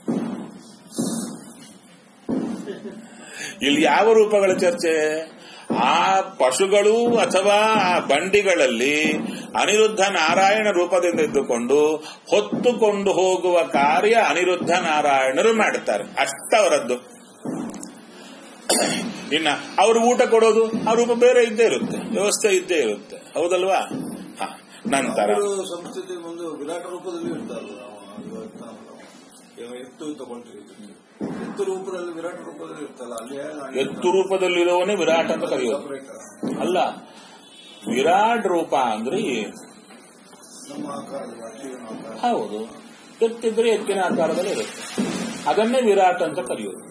Speaker 1: ಇಲ್ಲಿ ಯಾವ ರೂಪಗಳ ಚರ್ಚೆ ಆ ಪಶುಗಳು ಅಥವಾ ಆ ಬಂಡಿಗಳಲ್ಲಿ ಅನಿರುದ್ಧ ನಾರಾಯಣ ರೂಪದಿಂದ ಇದ್ದುಕೊಂಡು ಹೊತ್ತುಕೊಂಡು ಹೋಗುವ ಕಾರ್ಯ ಅನಿರುದ್ಧ ನಾರಾಯಣರು ಮಾಡುತ್ತಾರೆ ಅಷ್ಟವರದ್ದು ಇನ್ನ ಅವರು ಊಟ ಕೊಡೋದು ಆ ರೂಪ ಬೇರೆ ಇದ್ದೇ ಇರುತ್ತೆ ವ್ಯವಸ್ಥೆ ಇದ್ದೇ ಇರುತ್ತೆ ಹೌದಲ್ವಾ ಹ ನಂತರ
Speaker 3: ಅವರು ಸಂಸ್ಕೃತಿ ಒಂದು ವಿರಾಟ ರೂಪದಲ್ಲಿ ಇರ್ತಾರಲ್ಲ ಅವ ಇವತ್ತು ನಾವು ಎತ್ತು ತಗೊಂಡ್ರಿ ಎತ್ತು ರೂಪದಲ್ಲಿ ವಿರಾಟ ರೂಪದಲ್ಲಿ ಇರ್ತಲ್ಲ ಅಲ್ಲಿ ಹೇಗೆ
Speaker 1: ಎತ್ತು ರೂಪದಲ್ಲಿರುವವನೇ ವಿರಾಟ್ ಅಂತ ಕರೆಯೋದು
Speaker 3: separate ಆ?
Speaker 1: ಅಲ್ಲ ವಿರಾಟ್ ರೂಪ ಅಂದ್ರೆ ಏನು?
Speaker 3: ನಮ್ಮ ಆಕಾರದ ಅಕ್ಕಿನ ಆಕಾರ
Speaker 1: ಹೌದು ಎತ್ತಿದ್ರೆ ಎತ್ತಿನ ಆಕಾರದಲ್ಲಿ ಇರುತ್ತೆ ಅದನ್ನೇ ವಿರಾಟ್ ಅಂತ ಕರೆಯೋದು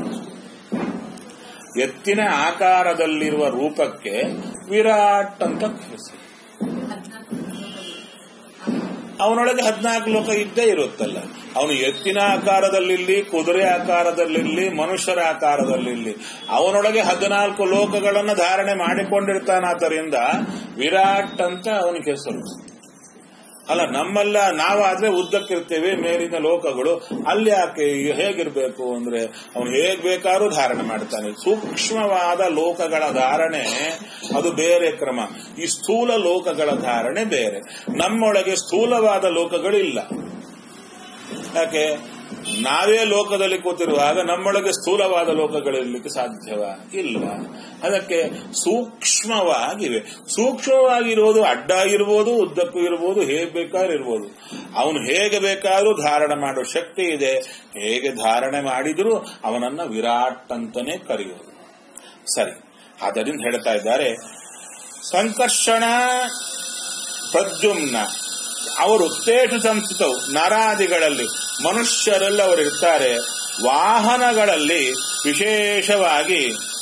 Speaker 1: ಎತ್ತಿನ ಆಕಾರದಲ್ಲಿರುವ ರೂಪಕ್ಕೆ ವಿರಾಟ್ ಅಂತ ಹೆಸರು ಅವನೊಳಗೆ ಹದಿನಾಲ್ಕು ಲೋಕ ಇದ್ದೇ ಇರುತ್ತಲ್ಲ ಅವನು ಎತ್ತಿನ ಆಕಾರದಲ್ಲಿಲ್ಲಿ ಕುದುರೆ ಆಕಾರದಲ್ಲಿಲ್ಲಿ ಮನುಷ್ಯರ ಆಕಾರದಲ್ಲಿಲ್ಲಿ ಅವನೊಳಗೆ ಹದಿನಾಲ್ಕು ಲೋಕಗಳನ್ನು ಧಾರಣೆ ಮಾಡಿಕೊಂಡಿರ್ತಾನಾದ್ದರಿಂದ ವಿರಾಟ್ ಅಂತ ಅವನಿಗೆ ಹೆಸರು ಅಲ್ಲ ನಮ್ಮೆಲ್ಲ ನಾವಾದ್ರೆ ಉದ್ದಕ್ಕಿರ್ತೇವೆ ಮೇಲಿನ ಲೋಕಗಳು ಅಲ್ಲಿ ಯಾಕೆ ಹೇಗಿರ್ಬೇಕು ಅಂದ್ರೆ ಅವನು ಹೇಗ್ ಬೇಕಾದ್ರೂ ಧಾರಣೆ ಮಾಡ್ತಾನೆ ಸೂಕ್ಷ್ಮವಾದ ಲೋಕಗಳ ಧಾರಣೆ ಅದು ಬೇರೆ ಕ್ರಮ ಈ ಸ್ಥೂಲ ಲೋಕಗಳ ಧಾರಣೆ ಬೇರೆ ನಮ್ಮೊಳಗೆ ಸ್ಥೂಲವಾದ ಲೋಕಗಳಿಲ್ಲ ಯಾಕೆ ನಾವೇ ಲೋಕದಲ್ಲಿ ಕೂತಿರುವಾಗ ನಮ್ಮೊಳಗೆ ಸ್ಥೂಲವಾದ ಲೋಕಗಳಿರ್ಲಿಕ್ಕೆ ಸಾಧ್ಯವ ಇಲ್ವಾ ಅದಕ್ಕೆ ಸೂಕ್ಷ್ಮವಾಗಿವೆ ಸೂಕ್ಷ್ಮವಾಗಿರೋದು ಅಡ್ಡ ಇರ್ಬೋದು ಉದ್ದಕ್ಕೂ ಇರ್ಬೋದು ಹೇಗೆ ಬೇಕಾದ್ರೂ ಇರ್ಬೋದು ಅವನು ಹೇಗೆ ಬೇಕಾದ್ರೂ ಧಾರಣೆ ಮಾಡುವ ಶಕ್ತಿ ಇದೆ ಹೇಗೆ ಧಾರಣೆ ಮಾಡಿದರೂ ಅವನನ್ನ ವಿರಾಟ್ ಅಂತಾನೆ ಕರೆಯೋದು ಸರಿ ಆದ್ದರಿಂದ ಹೇಳ್ತಾ ಇದ್ದಾರೆ ಸಂಕರ್ಷಣ ಪ್ರದ್ಯುಮ್ನ ಅವರು ತೇಜು ಸಂಸ್ಥಿತವು ನರಾದಿಗಳಲ್ಲಿ ಮನುಷ್ಯರೆಲ್ಲ ಅವರು ಇರ್ತಾರೆ ವಾಹನಗಳಲ್ಲಿ ವಿಶೇಷವಾಗಿ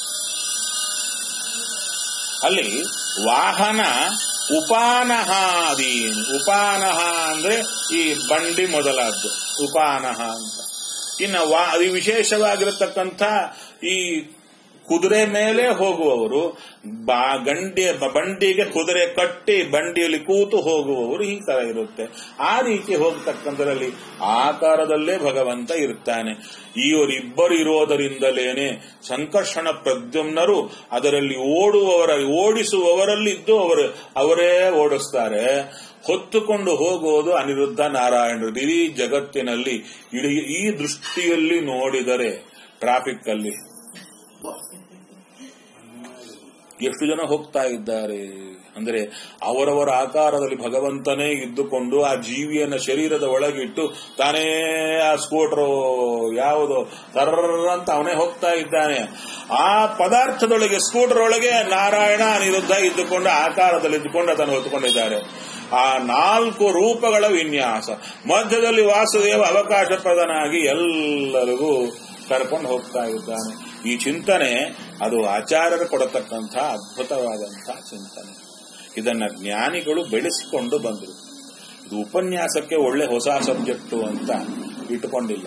Speaker 1: ಅಲ್ಲಿ ವಾಹನ ಉಪಾನಹಾದಿ ಉಪಾನಹ ಅಂದ್ರೆ ಈ ಬಂಡಿ ಮೊದಲಾದ್ದು ಉಪಾನಹ ಅಂತ ಇನ್ನು ವಾ ಅದು ವಿಶೇಷವಾಗಿರತಕ್ಕಂಥ ಈ ಕುದುರೆ ಮೇಲೆ ಹೋಗುವವರು ಬಾ ಗಂಡಿ ಬಂಡಿಗೆ ಕುದುರೆ ಕಟ್ಟಿ ಬಂಡಿಯಲ್ಲಿ ಕೂತು ಹೋಗುವವರು ಈ ತರ ಇರುತ್ತೆ ಆ ರೀತಿ ಹೋಗ್ತಕ್ಕಂಥದ್ರಲ್ಲಿ ಆಕಾರದಲ್ಲೇ ಭಗವಂತ ಇರ್ತಾನೆ ಇವರಿಬ್ಬರು ಇರೋದರಿಂದಲೇನೆ ಸಂಕರ್ಷಣ ಪ್ರದ್ಯುಮ್ನರು ಅದರಲ್ಲಿ ಓಡುವವರ ಓಡಿಸುವವರಲ್ಲಿದ್ದು ಅವರು ಅವರೇ ಓಡಿಸ್ತಾರೆ ಹೊತ್ತುಕೊಂಡು ಹೋಗುವುದು ಅನಿರುದ್ಧ ನಾರಾಯಣರು ಇಡೀ ಜಗತ್ತಿನಲ್ಲಿ ಇಡೀ ಈ ದೃಷ್ಟಿಯಲ್ಲಿ ನೋಡಿದರೆ ಟ್ರಾಫಿಕ್ ಅಲ್ಲಿ ಎಷ್ಟು ಜನ ಹೋಗ್ತಾ ಇದ್ದಾರೆ ಅಂದ್ರೆ ಅವರವರ ಆಕಾರದಲ್ಲಿ ಭಗವಂತನೇ ಇದ್ದುಕೊಂಡು ಆ ಜೀವಿಯನ್ನ ಶರೀರದ ಒಳಗಿಟ್ಟು ತಾನೇ ಆ ಸ್ಕೂಟರ್ ಯಾವುದು ಸರ್ರ ಅಂತ ಅವನೇ ಹೋಗ್ತಾ ಇದ್ದಾನೆ ಆ ಪದಾರ್ಥದೊಳಗೆ ಸ್ಕೂಟರ್ ಒಳಗೆ ನಾರಾಯಣ ಅನಿರುದ್ಧ ಇದ್ದುಕೊಂಡು ಆಕಾರದಲ್ಲಿ ಇದ್ದುಕೊಂಡು ಅದನ್ನು ಹೊತ್ತುಕೊಂಡಿದ್ದಾರೆ ಆ ನಾಲ್ಕು ರೂಪಗಳ ವಿನ್ಯಾಸ ಮಧ್ಯದಲ್ಲಿ ವಾಸುದೇವ ಅವಕಾಶ ಪ್ರದನಾಗಿ ಎಲ್ಲರಿಗೂ ಕರ್ಕೊಂಡು ಹೋಗ್ತಾ ಇದ್ದಾನೆ ಈ ಚಿಂತನೆ ಅದು ಆಚಾರ್ಯರು ಕೊಡತಕ್ಕಂಥ ಅದ್ಭುತವಾದಂತಹ ಚಿಂತನೆ ಇದನ್ನ ಜ್ಞಾನಿಗಳು ಬೆಳೆಸಿಕೊಂಡು ಬಂದರು ಇದು ಉಪನ್ಯಾಸಕ್ಕೆ ಒಳ್ಳೆ ಹೊಸ ಸಬ್ಜೆಕ್ಟು ಅಂತ ಇಟ್ಟುಕೊಂಡಿಲ್ಲ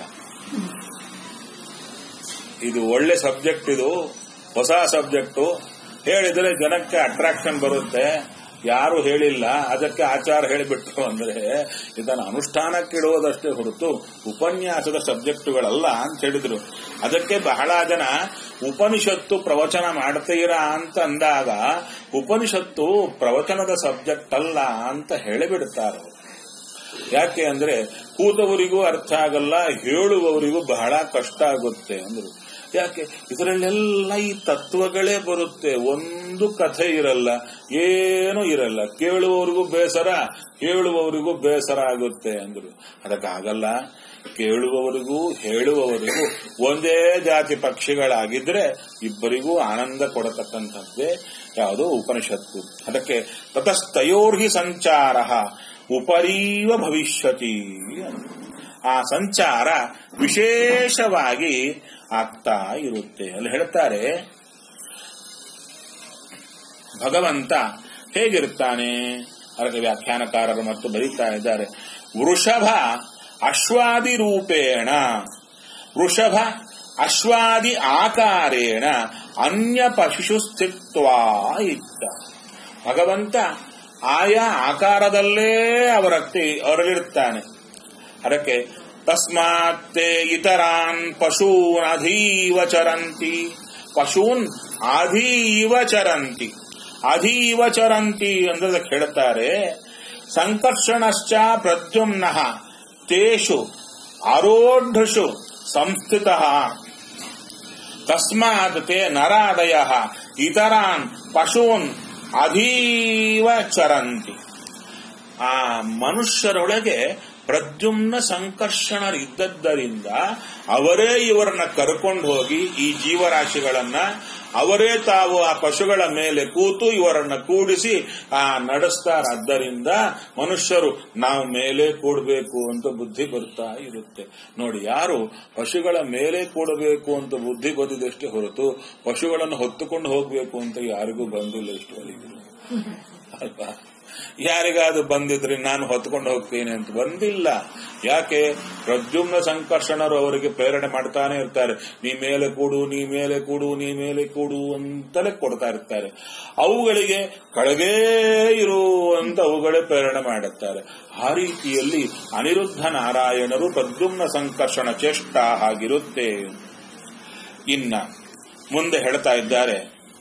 Speaker 1: ಇದು ಒಳ್ಳೆ ಸಬ್ಜೆಕ್ಟ್ ಇದು ಹೊಸ ಸಬ್ಜೆಕ್ಟು ಹೇಳಿದರೆ ಜನಕ್ಕೆ ಅಟ್ರಾಕ್ಷನ್ ಬರುತ್ತೆ ಯಾರು ಹೇಳಿಲ್ಲ ಅದಕ್ಕೆ ಆಚಾರ ಹೇಳಿಬಿಟ್ರು ಅಂದ್ರೆ ಇದನ್ನು ಅನುಷ್ಠಾನಕ್ಕಿಡುವುದಷ್ಟೇ ಹೊರತು ಉಪನ್ಯಾಸದ ಸಬ್ಜೆಕ್ಟುಗಳಲ್ಲ ಅಂತ ಹೇಳಿದ್ರು ಅದಕ್ಕೆ ಬಹಳ ಜನ ಉಪನಿಷತ್ತು ಪ್ರವಚನ ಮಾಡ್ತೀರಾ ಅಂತ ಅಂದಾಗ ಉಪನಿಷತ್ತು ಪ್ರವಚನದ ಸಬ್ಜೆಕ್ಟ್ ಅಲ್ಲ ಅಂತ ಹೇಳಿಬಿಡ್ತಾರೆ ಯಾಕೆ ಅಂದ್ರೆ ಕೂತವರಿಗೂ ಅರ್ಥ ಆಗಲ್ಲ ಹೇಳುವವರಿಗೂ ಬಹಳ ಕಷ್ಟ ಆಗುತ್ತೆ ಅಂದ್ರು ಯಾಕೆ ಇದರಲ್ಲೆಲ್ಲ ಈ ತತ್ವಗಳೇ ಬರುತ್ತೆ ಒಂದು ಕಥೆ ಇರಲ್ಲ ಏನು ಇರಲ್ಲ ಕೇಳುವವರಿಗೂ ಬೇಸರ ಹೇಳುವವರಿಗೂ ಬೇಸರ ಆಗುತ್ತೆ ಅಂದ್ರು ಅದಕ್ಕಾಗಲ್ಲ ಕೇಳುವವರಿಗೂ ಹೇಳುವವರಿಗೂ ಒಂದೇ ಜಾತಿ ಪಕ್ಷಿಗಳಾಗಿದ್ರೆ ಇಬ್ಬರಿಗೂ ಆನಂದ ಕೊಡತಕ್ಕಂಥದ್ದೇ ಯಾವುದು ಉಪನಿಷತ್ತು ಅದಕ್ಕೆ ತತಸ್ತಯೋರ್ಹಿ ಸಂಚಾರ ಉಪರೀವ ಭವಿಷ್ಯತಿ ಆ ಸಂಚಾರ ವಿಶೇಷವಾಗಿ ಆಗ್ತಾ ಇರುತ್ತೆ ಅಲ್ಲಿ ಹೇಳ್ತಾರೆ ಭಗವಂತ ಹೇಗಿರ್ತಾನೆ ಅದಕ್ಕೆ ವ್ಯಾಖ್ಯಾನಕಾರರು ಮತ್ತು ಬರೀತಾ ಇದ್ದಾರೆ ವೃಷಭ ಅಶ್ವಾದಿ ರೂಪೇಣ ವೃಷಭ ಅಶ್ವಾದಿ ಆಕಾರೇಣ ಅನ್ಯ ಪಶು ಸ್ಥಿತ್ವ ಇತ್ತ ಭಗವಂತ ಆಯಾ ಆಕಾರದಲ್ಲೇ ಅವರತ್ತಿ ಅವರಲ್ಲಿರ್ತಾನೆ ಅದಕ್ಕೆ ತಸ್ಮಾತ್ ಇತರಾನ್ ಪಶೂನ್ ಅಧೀವ ಚರಂತಿ ಪಶೂನ್ ಅಧೀವ ಚರಂತಿ ಅಧೀವ ಚರಂತಿ ಅಂದ್ರೆ ಅದಕ್ಕೆ ಹೇಳ್ತಾರೆ ಸಂಕರ್ಷಣಶ್ಚ ಪ್ರದ್ಯುಮ್ನ ತೇಷು ಅರೋಢ್ಯಷು ಸಂಸ್ಥಿತ ತಸ್ಮಾತ್ ತೇ ನರಾದಯ ಇತರಾನ್ ಪಶೂನ್ ಅಧೀವ ಚರಂತಿ ಆ ಮನುಷ್ಯರೊಳಗೆ ಪ್ರದ್ಯುಮ್ನ ಸಂಕರ್ಷಣರಿದ್ದದ್ದರಿಂದ ಅವರೇ ಇವರನ್ನ ಕರ್ಕೊಂಡು ಹೋಗಿ ಈ ಜೀವರಾಶಿಗಳನ್ನ ಅವರೇ ತಾವು ಆ ಪಶುಗಳ ಮೇಲೆ ಕೂತು ಇವರನ್ನ ಕೂಡಿಸಿ ಆ ನಡೆಸ್ತಾರಾದ್ದರಿಂದ ಮನುಷ್ಯರು ನಾವು ಮೇಲೆ ಕೂಡಬೇಕು ಅಂತ ಬುದ್ಧಿ ಬರ್ತಾ ಇರುತ್ತೆ ನೋಡಿ ಯಾರು ಪಶುಗಳ ಮೇಲೆ ಕೂಡಬೇಕು ಅಂತ ಬುದ್ಧಿ ಬಂದಿದಷ್ಟೇ ಹೊರತು ಪಶುಗಳನ್ನು ಹೊತ್ತುಕೊಂಡು ಹೋಗಬೇಕು ಅಂತ ಯಾರಿಗೂ ಬಂದಿಲ್ಲ ಇಷ್ಟುವರೆಗೂ ಅಲ್ವಾ ಯಾರಿಗಾದ್ರು ಬಂದಿದ್ರೆ ನಾನು ಹೊತ್ಕೊಂಡು ಹೋಗ್ತೀನಿ ಅಂತ ಬಂದಿಲ್ಲ ಯಾಕೆ ಪ್ರದ್ಯುಮ್ನ ಸಂಕರ್ಷಣರು ಅವರಿಗೆ ಪ್ರೇರಣೆ ಮಾಡ್ತಾನೆ ಇರ್ತಾರೆ ನೀ ಮೇಲೆ ಕೂಡು ನೀ ಮೇಲೆ ಕೂಡು ನೀ ಮೇಲೆ ಕೂಡು ಅಂತಲೇ ಕೊಡ್ತಾ ಇರ್ತಾರೆ ಅವುಗಳಿಗೆ ಕೆಳಗೇ ಇರು ಅಂತ ಅವುಗಳೇ ಪ್ರೇರಣೆ ಮಾಡುತ್ತಾರೆ ಆ ರೀತಿಯಲ್ಲಿ ಅನಿರುದ್ಧ ನಾರಾಯಣರು ಪ್ರದ್ಯುಮ್ನ ಸಂಕರ್ಷಣ ಚೇಷ್ಟ ಆಗಿರುತ್ತೆ ಇನ್ನ ಮುಂದೆ ಹೇಳ್ತಾ ಇದ್ದಾರೆ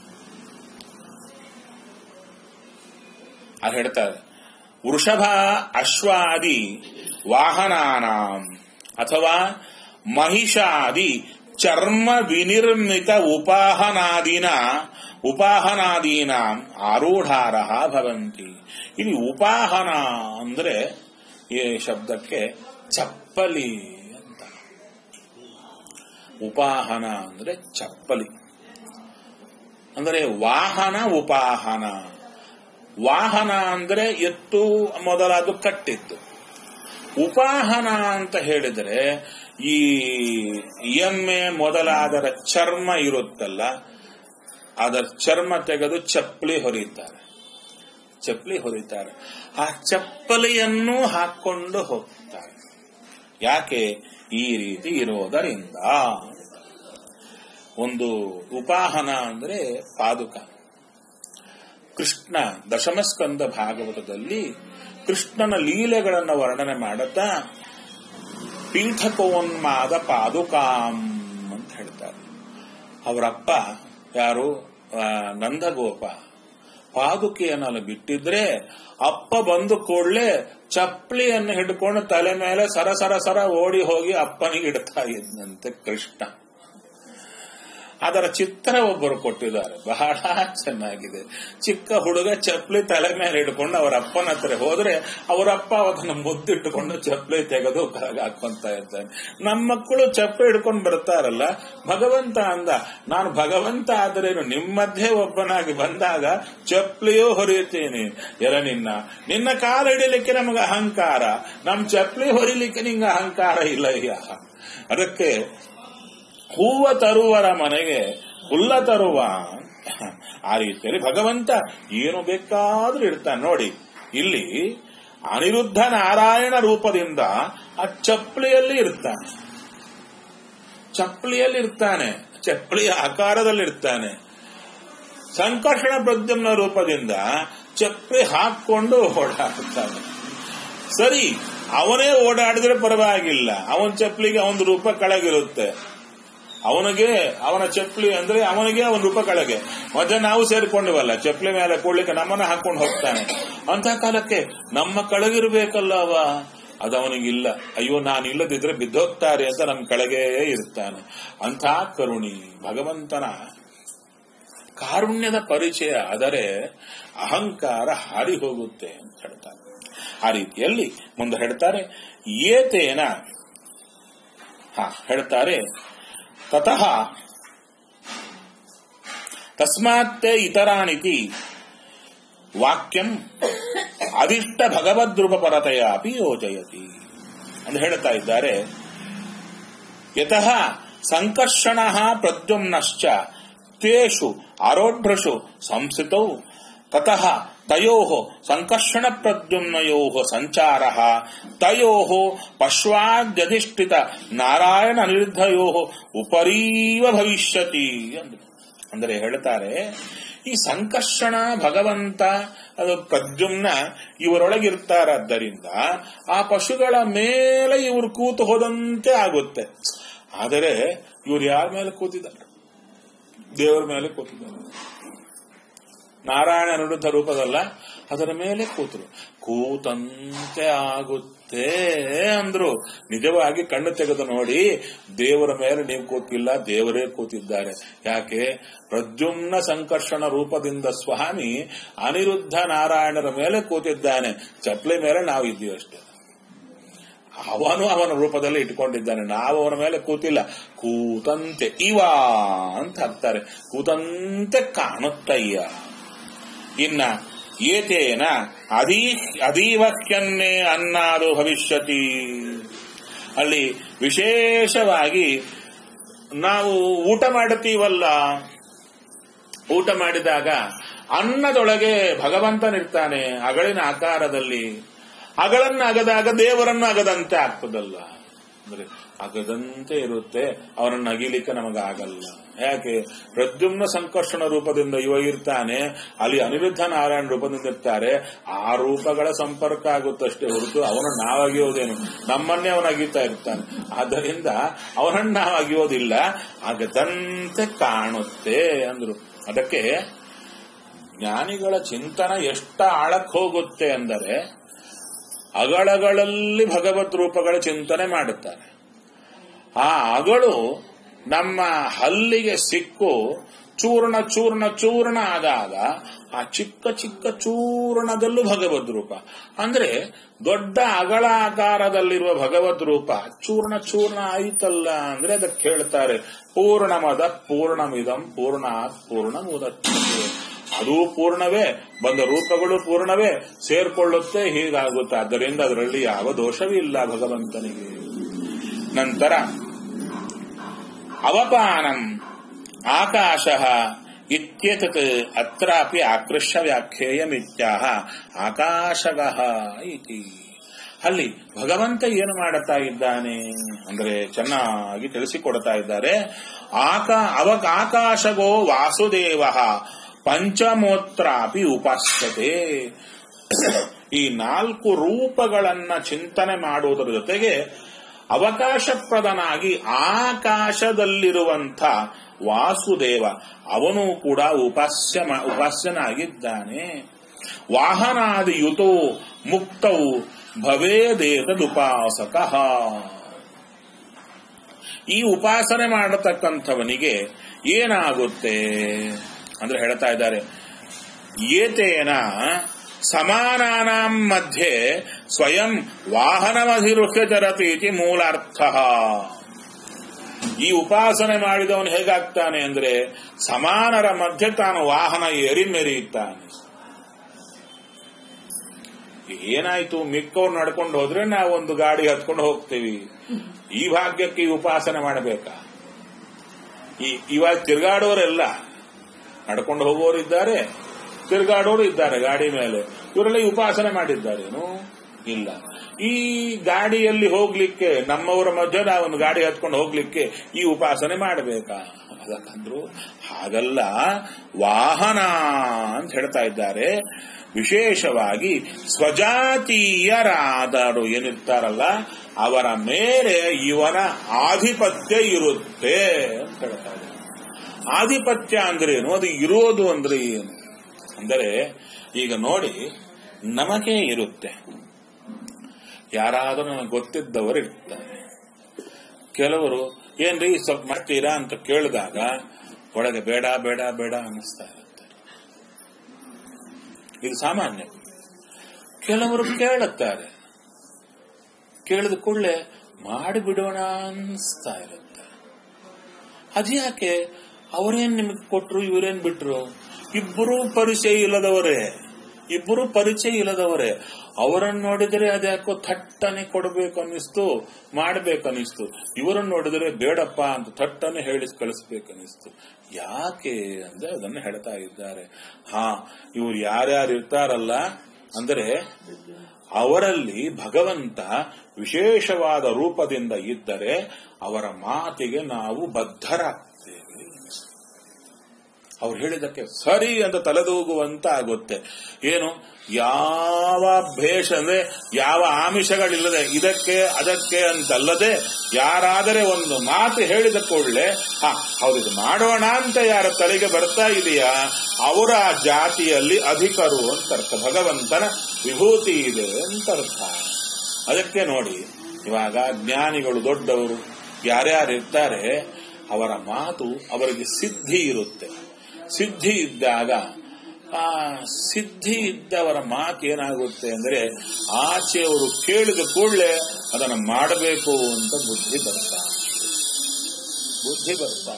Speaker 1: ಅದು ಹೇಳ್ತಾರೆ ವೃಷಭ ಅಶ್ವಾದಿ ವಾಹನಾನಾಂ ಅಥವಾ ಮಹಿಷಾದಿ ಚರ್ಮ ವಿನಿರ್ಮಿತ ಉಪಾಹನಾದಿನ ಉಪಾಹನಾದೀನಾಂ ಆರೂಢಾರ ಭವಂತಿ ಇಲ್ಲಿ ಉಪಾಹನ ಅಂದ್ರೆ ಈ ಶಬ್ದಕ್ಕೆ ಚಪ್ಪಲಿ ಅಂತ ಉಪಾಹನ ಅಂದ್ರೆ ಚಪ್ಪಲಿ ಅಂದರೆ ವಾಹನ ಉಪಾಹನ ವಾಹನ ಅಂದ್ರೆ ಎತ್ತು ಮೊದಲಾದ ಕಟ್ಟಿತ್ತು ಉಪಾಹನ ಅಂತ ಹೇಳಿದರೆ ಈ ಎಮ್ಮೆ ಮೊದಲಾದರ ಚರ್ಮ ಇರುತ್ತಲ್ಲ ಅದರ ಚರ್ಮ ತೆಗೆದು ಚಪ್ಪಲಿ ಹೊರೀತಾರೆ ಚಪ್ಪಲಿ ಹೊರೀತಾರೆ ಆ ಚಪ್ಪಲಿಯನ್ನು ಹಾಕೊಂಡು ಹೋಗ್ತಾರೆ ಯಾಕೆ ಈ ರೀತಿ ಇರೋದರಿಂದ ಒಂದು ಉಪಾಹನ ಅಂದ್ರೆ ಪಾದುಕ ಕೃಷ್ಣ ದಶಮಸ್ಕಂದ ಭಾಗವತದಲ್ಲಿ ಕೃಷ್ಣನ ಲೀಲೆಗಳನ್ನು ವರ್ಣನೆ ಮಾಡುತ್ತಾ ಪೀಠಕೋನ್ಮಾದ ಪಾದುಕಾಂ ಅಂತ ಹೇಳ್ತಾರೆ ಅವರಪ್ಪ ಯಾರು ಆ, ನಂದಗೋಪ ಪಾದುಕೆಯನ್ನು ಅಲ್ಲಿ ಬಿಟ್ಟಿದ್ರೆ ಅಪ್ಪ ಬಂದು ಕೂಡಲೇ ಚಪ್ಪಲಿಯನ್ನು ಹಿಡ್ಕೊಂಡು ತಲೆ ಮೇಲೆ ಸರ ಸರ ಸರ ಓಡಿ ಹೋಗಿ ಅಪ್ಪನಿಗೆ ಇಡ್ತಾ ಇದ್ದಂತೆ ಕೃಷ್ಣ ಅದರ ಚಿತ್ರ ಒಬ್ಬರು ಕೊಟ್ಟಿದ್ದಾರೆ ಬಹಳ ಚೆನ್ನಾಗಿದೆ ಚಿಕ್ಕ ಹುಡುಗ ಚಪ್ಪಲಿ ತಲೆ ಮೇಲೆ ಹಿಡ್ಕೊಂಡು ಅವರ ಅಪ್ಪನ ಹತ್ರ ಹೋದ್ರೆ ಅವರಪ್ಪ ಅದನ್ನ ಮುದ್ದಿಟ್ಟುಕೊಂಡು ಚಪ್ಪಲಿ ತೆಗೆದು ಕೆಳಗೆ ಹಾಕೊಂತ ಇರ್ತಾನೆ ನಮ್ಮ ಮಕ್ಕಳು ಚಪ್ಪಲಿ ಹಿಡ್ಕೊಂಡು ಬರ್ತಾರಲ್ಲ ಭಗವಂತ ಅಂದ ನಾನು ಭಗವಂತ ಆದರೇನು ನಿಮ್ಮ ಮಧ್ಯೆ ಒಬ್ಬನಾಗಿ ಬಂದಾಗ ಚಪ್ಪಲಿಯೂ ಹೊರೆಯುತ್ತೇನೆ ಎರ ನಿನ್ನ ನಿನ್ನ ಕಾಲು ಹಿಡಿಲಿಕ್ಕೆ ನಮಗೆ ಅಹಂಕಾರ ನಮ್ ಚಪ್ಪಲಿ ಹೊರಿಲಿಕ್ಕೆ ನಿಂಗೆ ಅಹಂಕಾರ ಇಲ್ಲ ಅಯ್ಯ ಅದಕ್ಕೆ ಹೂವ ತರುವರ ಮನೆಗೆ ಹುಲ್ಲ ತರುವ ಆ ರೀತಿಯಲ್ಲಿ ಭಗವಂತ ಏನು ಬೇಕಾದ್ರೂ ಇರ್ತಾನೆ ನೋಡಿ ಇಲ್ಲಿ ಅನಿರುದ್ಧ ನಾರಾಯಣ ರೂಪದಿಂದ ಆ ಚಪ್ಪಲಿಯಲ್ಲಿ ಇರ್ತಾನೆ ಚಪ್ಪಲಿಯಲ್ಲಿ ಇರ್ತಾನೆ ಚಪ್ಪಲಿಯ ಆಕಾರದಲ್ಲಿ ಇರ್ತಾನೆ ಸಂಕರ್ಷಣ ಪ್ರದ್ಯುಮ್ನ ರೂಪದಿಂದ ಚಪ್ಪಲಿ ಹಾಕೊಂಡು ಓಡಾಡ್ತಾನೆ ಸರಿ ಅವನೇ ಓಡಾಡಿದ್ರೆ ಪರವಾಗಿಲ್ಲ ಅವನ ಚಪ್ಪಲಿಗೆ ಅವನ ರೂಪ ಕೆಳಗಿರುತ್ತೆ ಅವನಿಗೆ ಅವನ ಚಪ್ಪಲಿ ಅಂದ್ರೆ ಅವನಿಗೆ ಅವನ ರೂಪ ಕೆಳಗೆ ಮತ್ತೆ ನಾವು ಸೇರಿಕೊಂಡಿವಲ್ಲ ಚಪ್ಪಲಿ ಮೇಲೆ ಕೂಡ್ಲಿಕ್ಕೆ ನಮ್ಮನ್ನ ಹಾಕೊಂಡು ಹೋಗ್ತಾನೆ ಅಂತ ಕಾಲಕ್ಕೆ ನಮ್ಮ ಕೆಳಗಿರ್ಬೇಕಲ್ಲ ಅವ ಅದು ಅವನಿಗಿಲ್ಲ ಅಯ್ಯೋ ನಾನು ಇಲ್ಲದಿದ್ರೆ ಬಿದ್ದೋಗ್ತಾರೆ ಅಂತ ನಮ್ಮ ಕೆಳಗೆ ಇರ್ತಾನೆ ಅಂಥ ಕರುಣಿ ಭಗವಂತನ ಕಾರುಣ್ಯದ ಪರಿಚಯ ಆದರೆ ಅಹಂಕಾರ ಹಾರಿ ಹೋಗುತ್ತೆ ಅಂತ ಹೇಳ್ತಾರೆ ಆ ರೀತಿಯಲ್ಲಿ ಮುಂದೆ ಹೇಳ್ತಾರೆ ಏತೇನ ಹಾ ಹೇಳ್ತಾರೆ ತತಃ ತಸ್ಮಾತ್ತೆ ಇತರಾನಿತಿ ವಾಕ್ಯಂ ಅದಿಷ್ಟ ಭಗವದ್ರೂಪ ಪರತೆಯ ಅಪಿ ಯೋಜಯತಿ ಅಂತ ಹೇಳ್ತಾ ಇದ್ದಾರೆ ಯತಃ ಸಂಕರ್ಷಣ ಪ್ರದ್ಯುಮ್ನಶ್ಚ ತೇಷು ಆರೋಢ್ರಷು ಸಂಸ್ಥಿತೌ ತತಃ ತಯೋ ಸಂಕರ್ಷಣ ಪ್ರದ್ಯುಮ್ನಯೋ ಸಂಚಾರ ತಯೋ ಪಶ್ವಾದ್ಯಧಿಷ್ಠಿತ ನಾರಾಯಣ ಅನಿರುದ್ಧಯೋ ಉಪರೀವ ಭವಿಷ್ಯತಿ ಅಂದ್ರು ಅಂದರೆ ಹೇಳ್ತಾರೆ ಈ ಸಂಕರ್ಷಣ ಭಗವಂತ ಅದು ಪ್ರದ್ಯುಮ್ನ ಇವರೊಳಗಿರ್ತಾರಾದ್ದರಿಂದ ಆ ಪಶುಗಳ ಮೇಲೆ ಇವರು ಕೂತು ಹೋದಂತೆ ಆಗುತ್ತೆ ಆದರೆ ಇವರು ಯಾರ ಮೇಲೆ ಕೂತಿದ್ದಾರೆ ದೇವರ ಮೇಲೆ ಕೂತಿದ್ದಾರೆ ನಾರಾಯಣ ಅನಿರುದ್ಧ ರೂಪದಲ್ಲ ಅದರ ಮೇಲೆ ಕೂತರು ಕೂತಂತೆ ಆಗುತ್ತೆ ಅಂದ್ರು ನಿಜವಾಗಿ ಕಣ್ಣು ತೆಗೆದು ನೋಡಿ ದೇವರ ಮೇಲೆ ನೀವು ಕೂತಿಲ್ಲ ದೇವರೇ ಕೂತಿದ್ದಾರೆ ಯಾಕೆ ಪ್ರದ್ಯುಮ್ನ ಸಂಕರ್ಷಣ ರೂಪದಿಂದ ಸ್ವಾಮಿ ಅನಿರುದ್ಧ ನಾರಾಯಣರ ಮೇಲೆ ಕೂತಿದ್ದಾನೆ ಚಪ್ಪಲಿ ಮೇಲೆ ನಾವು ಇದ್ದೀವಿ ಅಷ್ಟೇ ಅವನು ಅವನ ರೂಪದಲ್ಲಿ ಇಟ್ಕೊಂಡಿದ್ದಾನೆ ನಾವು ಅವನ ಮೇಲೆ ಕೂತಿಲ್ಲ ಕೂತಂತೆ ಇವ ಅಂತ ಹಾಕ್ತಾರೆ ಕೂತಂತೆ ಕಾಣುತ್ತಯ್ಯ ಇನ್ನ ಏತೇನ ಅದೀ ಅದೀವಕ್ಯನ್ನೇ ಅನ್ನಾದು ಭವಿಷ್ಯತಿ ಅಲ್ಲಿ ವಿಶೇಷವಾಗಿ ನಾವು ಊಟ ಮಾಡುತ್ತೀವಲ್ಲ ಊಟ ಮಾಡಿದಾಗ ಅನ್ನದೊಳಗೆ ಭಗವಂತನಿರ್ತಾನೆ ಅಗಳಿನ ಆಕಾರದಲ್ಲಿ ಅಗಳನ್ನ ಅಗದಾಗ ದೇವರನ್ನು ಅಗದಂತೆ ಆಗ್ತದಲ್ಲ ಅಂದ್ರೆ ಅಗದಂತೆ ಇರುತ್ತೆ ಅವನನ್ನು ಅಗಿಲಿಕ್ಕೆ ನಮಗಾಗಲ್ಲ ಯಾಕೆ ಪ್ರದ್ಯುಮ್ನ ಸಂಕರ್ಷಣ ರೂಪದಿಂದ ಇವ ಇರ್ತಾನೆ ಅಲ್ಲಿ ಅನಿರುದ್ಧ ನಾರಾಯಣ ರೂಪದಿಂದ ಇರ್ತಾರೆ ಆ ರೂಪಗಳ ಸಂಪರ್ಕ ಆಗುತ್ತಷ್ಟೇ ಹೊರತು ಅವನನ್ನು ನಾವು ಅಗಿಯೋದೇನು ನಮ್ಮನ್ನೇ ಅವನು ಅಗಿತಾ ಇರ್ತಾನೆ ಆದ್ದರಿಂದ ಅವನನ್ನು ನಾವು ಅಗಿಯೋದಿಲ್ಲ ಅಗದಂತೆ ಕಾಣುತ್ತೆ ಅಂದ್ರು ಅದಕ್ಕೆ ಜ್ಞಾನಿಗಳ ಚಿಂತನ ಎಷ್ಟ ಆಳಕ್ಕೆ ಹೋಗುತ್ತೆ ಅಂದರೆ ಅಗಳಗಳಲ್ಲಿ ಭಗವತ್ ರೂಪಗಳ ಚಿಂತನೆ ಮಾಡುತ್ತಾರೆ ಆ ಅಗಳು ನಮ್ಮ ಹಲ್ಲಿಗೆ ಸಿಕ್ಕು ಚೂರ್ಣ ಚೂರ್ಣ ಚೂರ್ಣ ಆದಾಗ ಆ ಚಿಕ್ಕ ಚಿಕ್ಕ ಚೂರ್ಣದಲ್ಲೂ ಭಗವದ್ ರೂಪ ಅಂದ್ರೆ ದೊಡ್ಡ ಅಗಳ ಆಕಾರದಲ್ಲಿರುವ ಭಗವದ್ ರೂಪ ಚೂರ್ಣ ಚೂರ್ಣ ಆಯಿತಲ್ಲ ಅಂದ್ರೆ ಅದಕ್ಕೆ ಹೇಳ್ತಾರೆ ಪೂರ್ಣಮದ ಪೂರ್ಣಮಿದಂ ಪೂರ್ಣಾತ್ ಪೂರ್ಣ ಮುದಚ್ಚತೆ ಅದು ಪೂರ್ಣವೇ ಬಂದ ರೂಪಗಳು ಪೂರ್ಣವೇ ಸೇರ್ಕೊಳ್ಳುತ್ತೆ ಹೀಗಾಗುತ್ತೆ ಆದ್ದರಿಂದ ಅದರಲ್ಲಿ ಯಾವ ದೋಷವಿಲ್ಲ ಭಗವಂತನಿಗೆ ನಂತರ ಅವಪಾನಂ ಆಕಾಶ ಇತ್ಯೇತತ್ ಅತ್ರಾಪಿ ಆಕೃಷ್ಯ ವ್ಯಾಖ್ಯೇಯಮಿತ್ಯಾಹ ಆಕಾಶಗಃ ಇತಿ ಅಲ್ಲಿ ಭಗವಂತ ಏನು ಮಾಡುತ್ತಾ ಇದ್ದಾನೆ ಅಂದ್ರೆ ಚೆನ್ನಾಗಿ ತಿಳಿಸಿಕೊಡ್ತಾ ಇದ್ದಾರೆ ಆಕಾ ಅವಕ್ ಆಕಾಶಗೋ ವಾಸುದೇವ ಪಂಚಮೋತ್ರಾಪಿ ಉಪಾಸ್ಯತೆ ಈ ನಾಲ್ಕು ರೂಪಗಳನ್ನ ಚಿಂತನೆ ಮಾಡುವುದರ ಜೊತೆಗೆ ಅವಕಾಶಪ್ರದನಾಗಿ ಆಕಾಶದಲ್ಲಿರುವಂಥ ವಾಸುದೇವ ಅವನು ಕೂಡ ಉಪಾಸ್ಯ ಉಪಾಸ್ಯನಾಗಿದ್ದಾನೆ ವಾಹನಾದಿಯುತೋ ಮುಕ್ತೌ ಭವೇದೇತದುಪಾಸಕ ಈ ಉಪಾಸನೆ ಮಾಡತಕ್ಕಂಥವನಿಗೆ ಏನಾಗುತ್ತೆ ಅಂದ್ರೆ ಹೇಳ್ತಾ ಇದ್ದಾರೆ ಏತೇನ ಸಮಾನಾನಾಂ ಮಧ್ಯೆ ಸ್ವಯಂ ವಾಹನಮಧಿರುಹ್ಯ ಚರತಿ ಇತಿ ಮೂಲಾರ್ಥ ಈ ಉಪಾಸನೆ ಮಾಡಿದವನು ಹೇಗಾಗ್ತಾನೆ ಅಂದ್ರೆ ಸಮಾನರ ಮಧ್ಯೆ ತಾನು ವಾಹನ ಏರಿ ಮೆರೆಯುತ್ತಾನೆ ಏನಾಯ್ತು ಮಿಕ್ಕವ್ರು ನಡ್ಕೊಂಡು ಹೋದ್ರೆ ನಾವು ಒಂದು ಗಾಡಿ ಹತ್ಕೊಂಡು ಹೋಗ್ತೀವಿ ಈ ಭಾಗ್ಯಕ್ಕೆ ಈ ಉಪಾಸನೆ ಮಾಡಬೇಕಾ ಈ ಇವಾಗ ತಿರುಗಾಡೋರೆಲ್ಲ ನಡ್ಕೊಂಡು ಹೋಗೋರಿದ್ದಾರೆ ತಿರುಗಾಡೋರು ಇದ್ದಾರೆ ಗಾಡಿ ಮೇಲೆ ಇವರೆಲ್ಲ ಈ ಉಪಾಸನೆ ಮಾಡಿದ್ದಾರೇನು ಇಲ್ಲ ಈ ಗಾಡಿಯಲ್ಲಿ ಹೋಗ್ಲಿಕ್ಕೆ ನಮ್ಮವರ ಮಧ್ಯೆ ನಾವು ಗಾಡಿ ಹತ್ಕೊಂಡು ಹೋಗ್ಲಿಕ್ಕೆ ಈ ಉಪಾಸನೆ ಮಾಡಬೇಕಾ ಅದಕ್ಕಂದ್ರು ಹಾಗಲ್ಲ ವಾಹನ ಅಂತ ಹೇಳ್ತಾ ಇದ್ದಾರೆ ವಿಶೇಷವಾಗಿ ಸ್ವಜಾತೀಯರಾದರು ಏನಿರ್ತಾರಲ್ಲ ಅವರ ಮೇಲೆ ಇವನ ಆಧಿಪತ್ಯ ಇರುತ್ತೆ ಅಂತ ಹೇಳ್ತಾ ಇದ್ದಾರೆ ಆಧಿಪತ್ಯ ಅಂದ್ರೇನು ಅದು ಇರೋದು ಅಂದ್ರೆ ಏನು ಅಂದರೆ ಈಗ ನೋಡಿ ನಮಗೆ ಇರುತ್ತೆ ಯಾರಾದರೂ ನನಗೆ ಗೊತ್ತಿದ್ದವರು ಇರ್ತಾರೆ ಕೆಲವರು ಏನ್ರಿ ಸ್ವಲ್ಪ ಮಾಡ್ತೀರಾ ಅಂತ ಕೇಳಿದಾಗ ಒಳಗೆ ಬೇಡ ಬೇಡ ಬೇಡ ಅನ್ನಿಸ್ತಾ ಇರುತ್ತೆ ಇದು ಸಾಮಾನ್ಯ ಕೆಲವರು ಕೇಳುತ್ತಾರೆ ಕೇಳಿದ ಕೂಡಲೇ ಮಾಡಿಬಿಡೋಣ ಅನ್ಸ್ತಾ ಇರುತ್ತೆ ಅದ್ಯಾಕೆ ಅವರೇನ್ ನಿಮಗೆ ಕೊಟ್ರು ಇವರೇನ್ ಬಿಟ್ರು ಇಬ್ಬರೂ ಪರಿಚಯ ಇಲ್ಲದವರೇ ಇಬ್ಬರು ಪರಿಚಯ ಇಲ್ಲದವರೇ ಅವರನ್ನು ನೋಡಿದರೆ ಅದ್ಯಾಕೋ ಥಟ್ಟನೆ ಕೊಡಬೇಕು ಅನ್ನಿಸ್ತು ಮಾಡಬೇಕನ್ನಿಸ್ತು ಇವರನ್ನು ನೋಡಿದರೆ ಬೇಡಪ್ಪ ಅಂತ ಥಟ್ಟನೆ ಹೇಳಿ ಕಳಿಸ್ಬೇಕನ್ನಿಸ್ತು ಯಾಕೆ ಅಂದ್ರೆ ಅದನ್ನು ಹೇಳ್ತಾ ಇದ್ದಾರೆ ಹಾ ಇವ್ರು ಯಾರ್ಯಾರು ಇರ್ತಾರಲ್ಲ ಅಂದರೆ ಅವರಲ್ಲಿ ಭಗವಂತ ವಿಶೇಷವಾದ ರೂಪದಿಂದ ಇದ್ದರೆ ಅವರ ಮಾತಿಗೆ ನಾವು ಬದ್ಧರಾಗ್ತೇವೆ ಅವ್ರು ಹೇಳಿದಕ್ಕೆ ಸರಿ ಅಂತ ತಲೆದೂಗುವಂತ ಆಗುತ್ತೆ ಏನು ಯಾವ ಭೇಷ ಅಂದ್ರೆ ಯಾವ ಆಮಿಷಗಳಿಲ್ಲದೆ ಇದಕ್ಕೆ ಅದಕ್ಕೆ ಅಂತಲ್ಲದೆ ಯಾರಾದರೆ ಒಂದು ಮಾತು ಹೇಳಿದ ಕೂಡಲೇ ಹಾ ಹೌದು ಇದು ಮಾಡೋಣ ಅಂತ ಯಾರ ತಲೆಗೆ ಬರ್ತಾ ಇದೆಯಾ ಅವರ ಜಾತಿಯಲ್ಲಿ ಅಧಿಕರು ಅಂತ ಅರ್ಥ ಭಗವಂತನ ವಿಭೂತಿ ಇದೆ ಅಂತ ಅರ್ಥ ಅದಕ್ಕೆ ನೋಡಿ ಇವಾಗ ಜ್ಞಾನಿಗಳು ದೊಡ್ಡವರು ಯಾರ್ಯಾರು ಇರ್ತಾರೆ ಅವರ ಮಾತು ಅವರಿಗೆ ಸಿದ್ಧಿ ಇರುತ್ತೆ ಸಿದ್ಧಿ ಇದ್ದಾಗ ಆ ಸಿದ್ಧಿ ಇದ್ದವರ ಮಾತು ಏನಾಗುತ್ತೆ ಅಂದ್ರೆ ಆಚೆಯವರು ಕೇಳಿದ ಕೂಡಲೇ ಅದನ್ನು ಮಾಡಬೇಕು ಅಂತ ಬುದ್ಧಿ ಬರ್ತಾ ಬುದ್ಧಿ ಬರ್ತಾ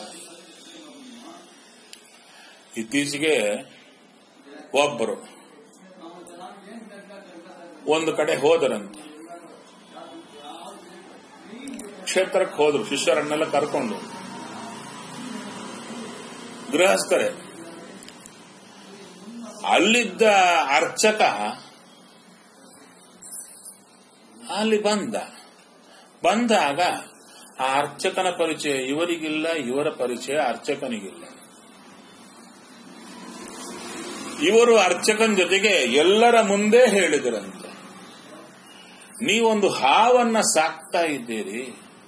Speaker 1: ಇತ್ತೀಚೆಗೆ ಒಬ್ಬರು ಒಂದು ಕಡೆ ಹೋದರಂತೆ ಕ್ಷೇತ್ರಕ್ಕೆ ಹೋದ್ರು ಶಿಷ್ಯರನ್ನೆಲ್ಲ ಕರ್ಕೊಂಡು ಗೃಹಸ್ಥರೇ ಅಲ್ಲಿದ್ದ ಅರ್ಚಕ ಅಲ್ಲಿ ಬಂದ ಬಂದಾಗ ಆ ಅರ್ಚಕನ ಪರಿಚಯ ಇವರಿಗಿಲ್ಲ ಇವರ ಪರಿಚಯ ಅರ್ಚಕನಿಗಿಲ್ಲ ಇವರು ಅರ್ಚಕನ ಜೊತೆಗೆ ಎಲ್ಲರ ಮುಂದೆ ಹೇಳಿದರಂತೆ ನೀವೊಂದು ಹಾವನ್ನ ಸಾಕ್ತಾ ಇದ್ದೀರಿ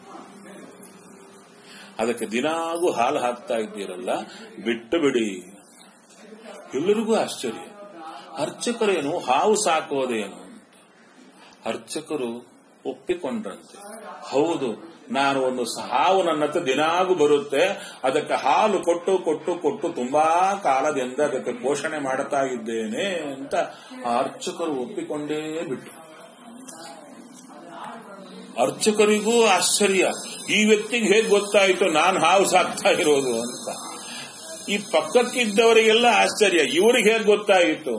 Speaker 1: ಅದಕ್ಕೆ ದಿನಾಗೂ ಹಾಲು ಹಾಕ್ತಾ ಇದ್ದೀರಲ್ಲ ಬಿಟ್ಟು ಬಿಡಿ ಎಲ್ಲರಿಗೂ ಆಶ್ಚರ್ಯ ಅರ್ಚಕರೇನು ಹಾವು ಸಾಕೋದೇನು ಅರ್ಚಕರು ಒಪ್ಪಿಕೊಂಡ್ರಂತೆ ಹೌದು ನಾನು ಒಂದು ಹಾವು ನನ್ನ ಹತ್ರ ದಿನಾಗೂ ಬರುತ್ತೆ ಅದಕ್ಕೆ ಹಾಲು ಕೊಟ್ಟು ಕೊಟ್ಟು ಕೊಟ್ಟು ತುಂಬಾ ಕಾಲದಿಂದ ಅದಕ್ಕೆ ಪೋಷಣೆ ಮಾಡ್ತಾ ಇದ್ದೇನೆ ಅಂತ ಆ ಅರ್ಚಕರು ಒಪ್ಪಿಕೊಂಡೇ ಬಿಟ್ಟು ಅರ್ಚಕರಿಗೂ ಆಶ್ಚರ್ಯ ಈ ವ್ಯಕ್ತಿಗೆ ಹೇಗೆ ಗೊತ್ತಾಯಿತು ನಾನು ಹಾವು ಸಾಕ್ತಾ ಇರೋದು ಅಂತ ಈ ಪಕ್ಕಕ್ಕಿದ್ದವರಿಗೆಲ್ಲ ಆಶ್ಚರ್ಯ ಇವ್ರಿಗೆ ಹೇಗೆ ಗೊತ್ತಾಯಿತು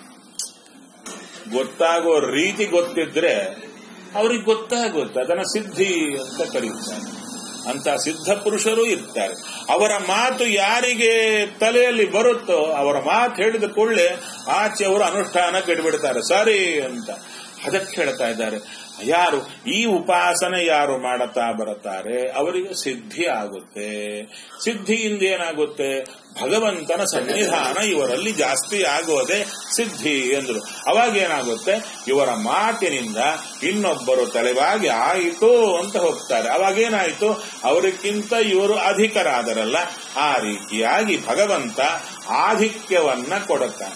Speaker 1: ಗೊತ್ತಾಗೋ ರೀತಿ ಗೊತ್ತಿದ್ರೆ ಅವ್ರಿಗೆ ಗೊತ್ತಾಗುತ್ತೆ ಅದನ್ನ ಸಿದ್ಧಿ ಅಂತ ಕರೀತಾರೆ ಅಂತ ಸಿದ್ಧ ಪುರುಷರು ಇರ್ತಾರೆ ಅವರ ಮಾತು ಯಾರಿಗೆ ತಲೆಯಲ್ಲಿ ಬರುತ್ತೋ ಅವರ ಮಾತು ಹೇಳಿದ ಕೂಡಲೇ ಆಚೆ ಅವರು ಅನುಷ್ಠಾನ ಕೆಡಬಿಡ್ತಾರೆ ಸರಿ ಅಂತ ಅದಕ್ಕೆ ಹೇಳ್ತಾ ಇದ್ದಾರೆ ಯಾರು ಈ ಉಪಾಸನೆ ಯಾರು ಮಾಡುತ್ತಾ ಬರುತ್ತಾರೆ ಅವರಿಗೆ ಸಿದ್ಧಿ ಆಗುತ್ತೆ ಸಿದ್ಧಿಯಿಂದ ಏನಾಗುತ್ತೆ ಭಗವಂತನ ಸನ್ನಿಧಾನ ಇವರಲ್ಲಿ ಜಾಸ್ತಿ ಆಗೋದೆ ಸಿದ್ಧಿ ಎಂದರು ಅವಾಗ ಏನಾಗುತ್ತೆ ಇವರ ಮಾತಿನಿಂದ ಇನ್ನೊಬ್ಬರು ತಲೆವಾಗಿ ಆಯಿತು ಅಂತ ಹೋಗ್ತಾರೆ ಅವಾಗೇನಾಯಿತು ಅವರಿಗಿಂತ ಇವರು ಅಧಿಕರಾದರಲ್ಲ ಆ ರೀತಿಯಾಗಿ ಭಗವಂತ ಆಧಿಕ್ಯವನ್ನ ಕೊಡುತ್ತಾನೆ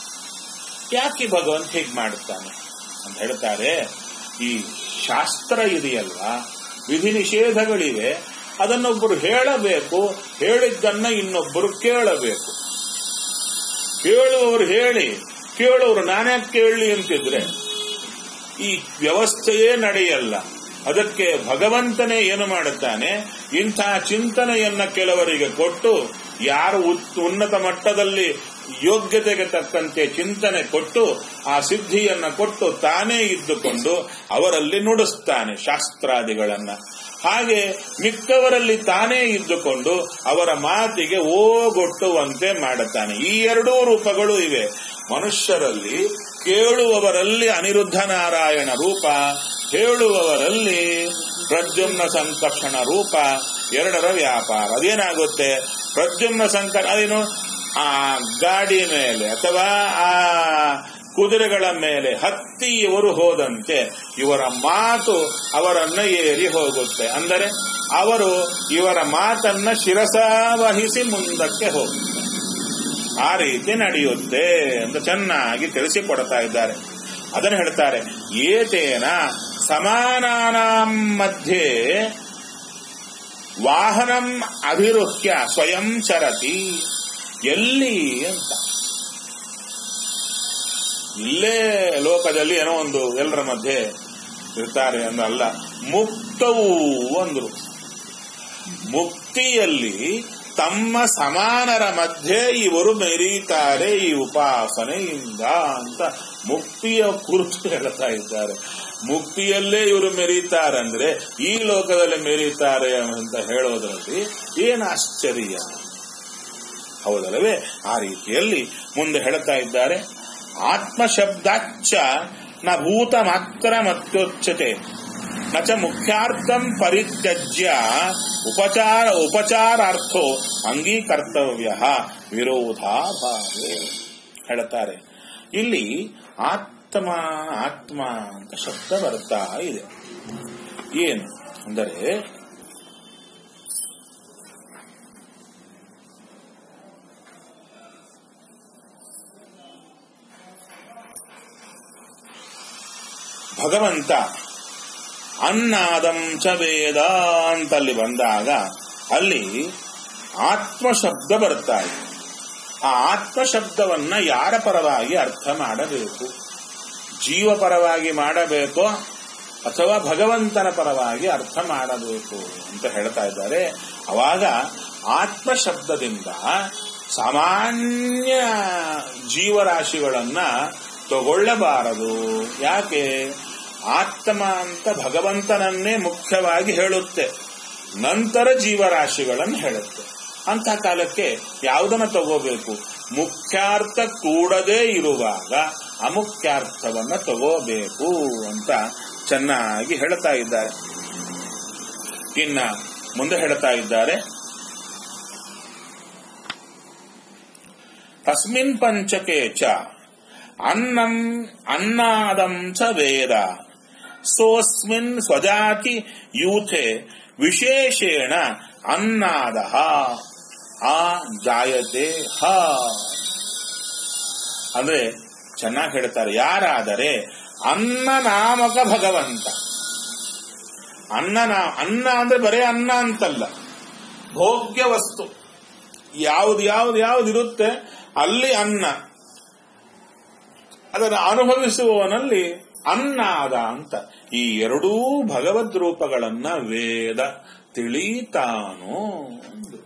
Speaker 1: ಯಾಕೆ ಭಗವಂತ ಹೀಗೆ ಮಾಡುತ್ತಾನೆ ಅಂತ ಹೇಳ್ತಾರೆ ಈ ಶಾಸ್ತ್ರ ಇದೆಯಲ್ವಾ ವಿಧಿ ನಿಷೇಧಗಳಿವೆ ಅದನ್ನೊಬ್ಬರು ಹೇಳಬೇಕು ಹೇಳಿದ್ದನ್ನ ಇನ್ನೊಬ್ಬರು ಕೇಳಬೇಕು ಕೇಳುವವರು ಹೇಳಿ ಕೇಳುವವರು ನಾನ್ಯಾಕೆ ಕೇಳಲಿ ಅಂತಿದ್ರೆ ಈ ವ್ಯವಸ್ಥೆಯೇ ನಡೆಯಲ್ಲ ಅದಕ್ಕೆ ಭಗವಂತನೇ ಏನು ಮಾಡುತ್ತಾನೆ ಇಂತಹ ಚಿಂತನೆಯನ್ನ ಕೆಲವರಿಗೆ ಕೊಟ್ಟು ಯಾರು ಉತ್- ಉನ್ನತ ಮಟ್ಟದಲ್ಲಿ ಯೋಗ್ಯತೆಗೆ ತಕ್ಕಂತೆ ಚಿಂತನೆ ಕೊಟ್ಟು ಆ ಸಿದ್ಧಿಯನ್ನ ಕೊಟ್ಟು ತಾನೇ ಇದ್ದುಕೊಂಡು ಅವರಲ್ಲಿ ನುಡಿಸ್ತಾನೆ ಶಾಸ್ತ್ರಾದಿಗಳನ್ನ ಹಾಗೆ ಮಿಕ್ಕವರಲ್ಲಿ ತಾನೇ ಇದ್ದುಕೊಂಡು ಅವರ ಮಾತಿಗೆ ಓಗೊಟ್ಟುವಂತೆ ಮಾಡುತ್ತಾನೆ ಈ ಎರಡೂ ರೂಪಗಳು ಇವೆ ಮನುಷ್ಯರಲ್ಲಿ ಕೇಳುವವರಲ್ಲಿ ಅನಿರುದ್ಧ ನಾರಾಯಣ ರೂಪ ಹೇಳುವವರಲ್ಲಿ ಪ್ರದ್ಯುಮ್ನ ಸಂಕರ್ಷಣ ರೂಪ ಎರಡರ ವ್ಯಾಪಾರ ಅದೇನಾಗುತ್ತೆ ಪ್ರದ್ಯುಮ್ನ ಸಂಕರ್ ಅದೇನು ಆ ಗಾಡಿ ಮೇಲೆ ಅಥವಾ ಆ ಕುದುರೆಗಳ ಮೇಲೆ ಹತ್ತಿ ಇವರು ಹೋದಂತೆ ಇವರ ಮಾತು ಅವರನ್ನ ಏರಿ ಹೋಗುತ್ತೆ ಅಂದರೆ ಅವರು ಇವರ ಮಾತನ್ನ ಶಿರಸಾವಹಿಸಿ ಮುಂದಕ್ಕೆ ಹೋಗುತ್ತೆ ಆ ರೀತಿ ನಡೆಯುತ್ತೆ ಅಂತ ಚೆನ್ನಾಗಿ ತಿಳಿಸಿಕೊಡ್ತಾ ಇದ್ದಾರೆ ಅದನ್ನು ಹೇಳ್ತಾರೆ ಏತೇನ ಸಮಾನಾನಾಂ ಮಧ್ಯೆ ವಾಹನಂ ಅಭಿರುಹ್ಯ ಸ್ವಯಂ ಚರತಿ ಎಲ್ಲಿ ಅಂತ ಇಲ್ಲೇ ಲೋಕದಲ್ಲಿ ಏನೋ ಒಂದು ಎಲ್ಲರ ಮಧ್ಯೆ ಇರ್ತಾರೆ ಅನ್ನಲ್ಲ ಮುಕ್ತವು ಅಂದ್ರು ಮುಕ್ತಿಯಲ್ಲಿ ತಮ್ಮ ಸಮಾನರ ಮಧ್ಯೆ ಇವರು ಮೆರೀತಾರೆ ಈ ಉಪಾಸನೆಯಿಂದ ಅಂತ ಮುಕ್ತಿಯ ಕುರಿತು ಹೇಳ್ತಾ ಇದ್ದಾರೆ ಮುಕ್ತಿಯಲ್ಲೇ ಇವರು ಮೆರೀತಾರಂದ್ರೆ ಈ ಲೋಕದಲ್ಲಿ ಮೆರೀತಾರೆ ಅಂತ ಹೇಳೋದ್ರಲ್ಲಿ ಏನು ಆಶ್ಚರ್ಯ ಹೌದಲ್ಲವೇ ಆ ರೀತಿಯಲ್ಲಿ ಮುಂದೆ ಹೇಳ್ತಾ ಇದ್ದಾರೆ ಆತ್ಮಶಬ್ದಾಚ್ಚ ನ ಭೂತ ಮಾತ್ರ ಮತ್ಯೋಚ್ಯತೆ ನ ಚ ಮುಖ್ಯಾರ್ಥಂ ಪರಿತ್ಯಜ್ಯ ಉಪಚಾರ ಉಪಚಾರಾರ್ಥೋ ಅಂಗೀಕರ್ತವ್ಯ ವಿರೋಧಾಭಾವೇ ಹೇಳ್ತಾರೆ ಇಲ್ಲಿ ಆತ್ಮ ಆತ್ಮ ಅಂತ ಶಬ್ದ ಬರ್ತಾ ಇದೆ ಏನು ಅಂದರೆ ಭಗವಂತ ಅನ್ನಾದಂ ಚ ವೇದ ಅಂತಲ್ಲಿ ಬಂದಾಗ ಅಲ್ಲಿ ಆತ್ಮ ಶಬ್ದ ಬರ್ತಾ ಇದೆ ಆ ಆತ್ಮ ಶಬ್ದವನ್ನ ಯಾರ ಪರವಾಗಿ ಅರ್ಥ ಮಾಡಬೇಕು ಜೀವ ಪರವಾಗಿ ಮಾಡಬೇಕೋ ಅಥವಾ ಭಗವಂತನ ಪರವಾಗಿ ಅರ್ಥ ಮಾಡಬೇಕು ಅಂತ ಹೇಳ್ತಾ ಇದ್ದಾರೆ ಅವಾಗ ಆತ್ಮ ಶಬ್ದದಿಂದ ಸಾಮಾನ್ಯ ಜೀವರಾಶಿಗಳನ್ನ ತಗೊಳ್ಳಬಾರದು ಯಾಕೆ ಆತ್ಮ ಅಂತ ಭಗವಂತನನ್ನೇ ಮುಖ್ಯವಾಗಿ ಹೇಳುತ್ತೆ ನಂತರ ಜೀವರಾಶಿಗಳನ್ನು ಹೇಳುತ್ತೆ ಅಂತ ಕಾಲಕ್ಕೆ ಯಾವುದನ್ನ ತಗೋಬೇಕು ಮುಖ್ಯಾರ್ಥ ಕೂಡದೇ ಇರುವಾಗ ಅಮುಖ್ಯಾರ್ಥವನ್ನ ತಗೋಬೇಕು ಅಂತ ಚೆನ್ನಾಗಿ ಹೇಳ್ತಾ ಇದ್ದಾರೆ ಇನ್ನ ಮುಂದೆ ಹೇಳ್ತಾ ಇದ್ದಾರೆ ತಸ್ಮಿನ್ ಪಂಚಕೆ ಚ ಅನ್ನಂ ಅನ್ನಾದಂ ಚ ವೇದ ಸೋಸ್ಮಿನ್ ಸ್ವಜಾತಿ ಯೂಥೆ ವಿಶೇಷೇಣ ಅನ್ನಾದ ಆ ಜಾಯತೆ ಹ ಅಂದ್ರೆ ಚೆನ್ನಾಗಿ ಹೇಳ್ತಾರೆ ಯಾರಾದರೆ ಅನ್ನ ನಾಮಕ ಭಗವಂತ ಅನ್ನ ನಾ- ಅನ್ನ ಅಂದ್ರೆ ಬರೇ ಅನ್ನ ಅಂತಲ್ಲ ಭೋಗ್ಯ ವಸ್ತು ಯಾವ್ದು ಯಾವ್ದು ಯಾವ್ದು ಇರುತ್ತೆ ಅಲ್ಲಿ ಅನ್ನ ಅದನ್ನು ಅನುಭವಿಸುವವನಲ್ಲಿ ಅನ್ನಾದ ಅಂತ ಈ ಎರಡೂ ಭಗವದ್ ರೂಪಗಳನ್ನ ವೇದ ತಿಳಿತಾನು ಅಂದ್ರು.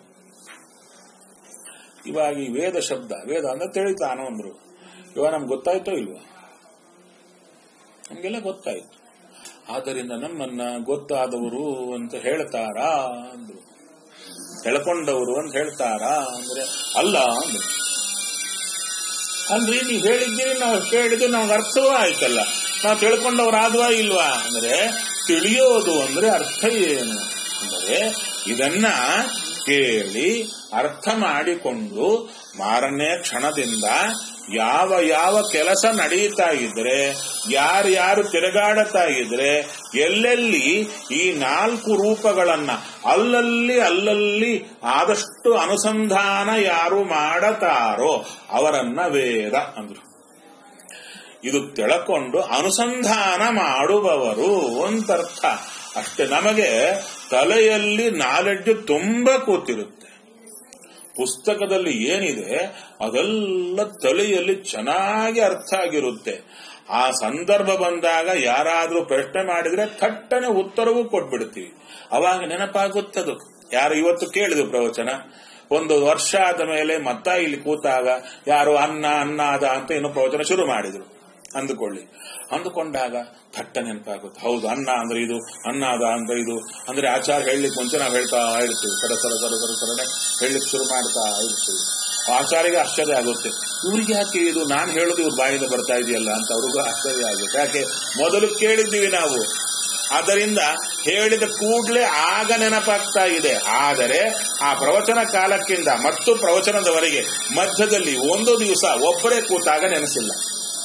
Speaker 1: ಇವಾಗ ಈ ವೇದ ಶಬ್ದ ವೇದ ಅಂದ್ರೆ ತಿಳಿತಾನು ಅಂದ್ರು ಇವಾಗ ನಮ್ಗೆ ಗೊತ್ತಾಯ್ತೋ ಇಲ್ವಾ ನಮ್ಗೆಲ್ಲ ಗೊತ್ತಾಯ್ತು ಆದ್ದರಿಂದ ನಮ್ಮನ್ನ ಗೊತ್ತಾದವರು ಅಂತ ಹೇಳ್ತಾರಾ ಅಂದ್ರು ತಿಳ್ಕೊಂಡವರು ಅಂತ ಹೇಳ್ತಾರಾ ಅಂದ್ರೆ ಅಲ್ಲ ಅಂದ್ರು ಅಂದ್ರೆ ನೀವು ಹೇಳಿದ್ದೀರಿ ನಾವು ಕೇಳಿದ್ದು ನಮ್ಗೆ ಅರ್ಥವೂ ಆಯ್ತಲ್ಲ ನಾವು ತಿಳ್ಕೊಂಡವರಾದ್ವಾ ಇಲ್ವಾ ಅಂದ್ರೆ ತಿಳಿಯೋದು ಅಂದ್ರೆ ಅರ್ಥ ಏನು ಅಂದರೆ ಇದನ್ನ ಕೇಳಿ ಅರ್ಥ ಮಾಡಿಕೊಂಡು ಮಾರನೇ ಕ್ಷಣದಿಂದ ಯಾವ ಯಾವ ಕೆಲಸ ನಡೀತಾ ಇದ್ರೆ ಯಾರ್ಯಾರು ತಿರುಗಾಡುತ್ತಾ ಇದ್ರೆ ಎಲ್ಲೆಲ್ಲಿ ಈ ನಾಲ್ಕು ರೂಪಗಳನ್ನ ಅಲ್ಲಲ್ಲಿ ಅಲ್ಲಲ್ಲಿ ಆದಷ್ಟು ಅನುಸಂಧಾನ ಯಾರು ಮಾಡತಾರೋ ಅವರನ್ನ ವೇದ ಅಂದ್ರು ಇದು ತಿಳ್ಕೊಂಡು ಅನುಸಂಧಾನ ಮಾಡುವವರು ಒಂದರ್ಥ ಅಷ್ಟೇ ನಮಗೆ ತಲೆಯಲ್ಲಿ ನಾಲೆಡ್ಜ್ ತುಂಬಾ ಕೂತಿರುತ್ತೆ ಪುಸ್ತಕದಲ್ಲಿ ಏನಿದೆ ಅದೆಲ್ಲ ತಲೆಯಲ್ಲಿ ಚೆನ್ನಾಗಿ ಅರ್ಥ ಆಗಿರುತ್ತೆ ಆ ಸಂದರ್ಭ ಬಂದಾಗ ಯಾರಾದ್ರೂ ಪ್ರಶ್ನೆ ಮಾಡಿದ್ರೆ ಥಟ್ಟನೆ ಉತ್ತರವೂ ಕೊಟ್ಬಿಡ್ತೀವಿ ಅವಾಗ ನೆನಪಾಗುತ್ತದು ಯಾರು ಇವತ್ತು ಕೇಳಿದ್ರು ಪ್ರವಚನ ಒಂದು ವರ್ಷ ಆದ ಮೇಲೆ ಮತ್ತ ಇಲ್ಲಿ ಕೂತಾಗ ಯಾರು ಅನ್ನ ಅನ್ನಾದ ಅಂತ ಏನೋ ಪ್ರವಚನ ಶುರು ಮಾಡಿದ್ರು ಅಂದುಕೊಳ್ಳಿ ಅಂದುಕೊಂಡಾಗ ಥಟ್ಟ ನೆನಪಾಗುತ್ತೆ ಹೌದು ಅನ್ನ ಅಂದ್ರೆ ಇದು ಅನ್ನಾದ ಅಂದ್ರೆ ಇದು ಅಂದ್ರೆ ಆಚಾರ ಹೇಳಲಿಕ್ಕೆ ಮುಂಚೆ ನಾವು ಹೇಳ್ತಾ ಇರ್ತೀವಿ ಸರ ಸರ ಸರ ಸರ ಸರನೆ ಹೇಳಲಿಕ್ಕೆ ಶುರು ಮಾಡ್ತಾ ಇರ್ತೀವಿ ಆಚಾರ್ಯಗೆ ಆಶ್ಚರ್ಯ ಆಗುತ್ತೆ ಇವ್ರಿಗೆ ಯಾಕೆ ಇದು ನಾನು ಹೇಳೋದು ಇವ್ರ ಬಾಯಿಂದ ಬರ್ತಾ ಇದೆಯಲ್ಲ ಅಂತ ಅವ್ರಿಗೂ ಆಶ್ಚರ್ಯ ಆಗುತ್ತೆ ಯಾಕೆ ಮೊದಲು ಕೇಳಿದ್ದೀವಿ ನಾವು ಆದ್ದರಿಂದ ಹೇಳಿದ ಕೂಡಲೇ ಆಗ ನೆನಪಾಗ್ತಾ ಇದೆ ಆದರೆ ಆ ಪ್ರವಚನ ಕಾಲಕ್ಕಿಂತ ಮತ್ತು ಪ್ರವಚನದವರೆಗೆ ಮಧ್ಯದಲ್ಲಿ ಒಂದು ದಿವಸ ಒಬ್ಬರೇ ಕೂತಾಗ ನೆನೆಸಿಲ್ಲ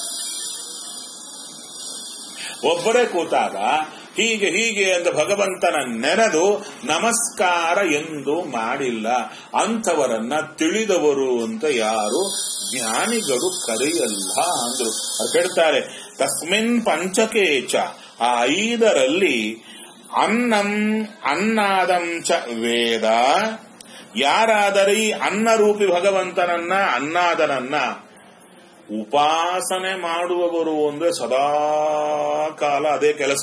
Speaker 1: ಒಬ್ಬರೇ ಕೂತಾಗ ಹೀಗೆ ಹೀಗೆ ಎಂದು ಭಗವಂತನ ನೆನೆದು ನಮಸ್ಕಾರ ಎಂದು ಮಾಡಿಲ್ಲ ಅಂಥವರನ್ನ ತಿಳಿದವರು ಅಂತ ಯಾರು ಜ್ಞಾನಿಗಳು ಕರೆಯಲ್ಲ ಅಂದ್ರು ಅವ್ರು ಹೇಳ್ತಾರೆ ತಸ್ಮಿನ್ ಪಂಚಕೇಚ ಆ ಐದರಲ್ಲಿ ಅನ್ನಂ ಅನ್ನಾದಂ ಚ ವೇದ ಯಾರಾದರೆ ಈ ಅನ್ನರೂಪಿ ಭಗವಂತನನ್ನ ಅನ್ನಾದನನ್ನ ಉಪಾಸನೆ ಮಾಡುವವರು ಅಂದ್ರೆ ಸದಾ ಕಾಲ ಅದೇ ಕೆಲಸ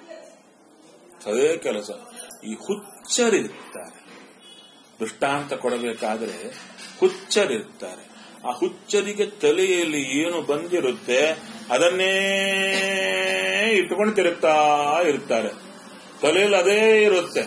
Speaker 1: ಅದೇ ಕೆಲಸ ಈ ಹುಚ್ಚರಿರ್ತಾರೆ ದೃಷ್ಟಾಂತ ಕೊಡಬೇಕಾದ್ರೆ ಹುಚ್ಚರಿರ್ತಾರೆ ಆ ಹುಚ್ಚರಿಗೆ ತಲೆಯಲ್ಲಿ ಏನು ಬಂದಿರುತ್ತೆ ಅದನ್ನೇ ಇಟ್ಕೊಂಡು ತಿರುಗ್ತಾ ಇರ್ತಾರೆ ತಲೆಯಲ್ಲಿ ಅದೇ ಇರುತ್ತೆ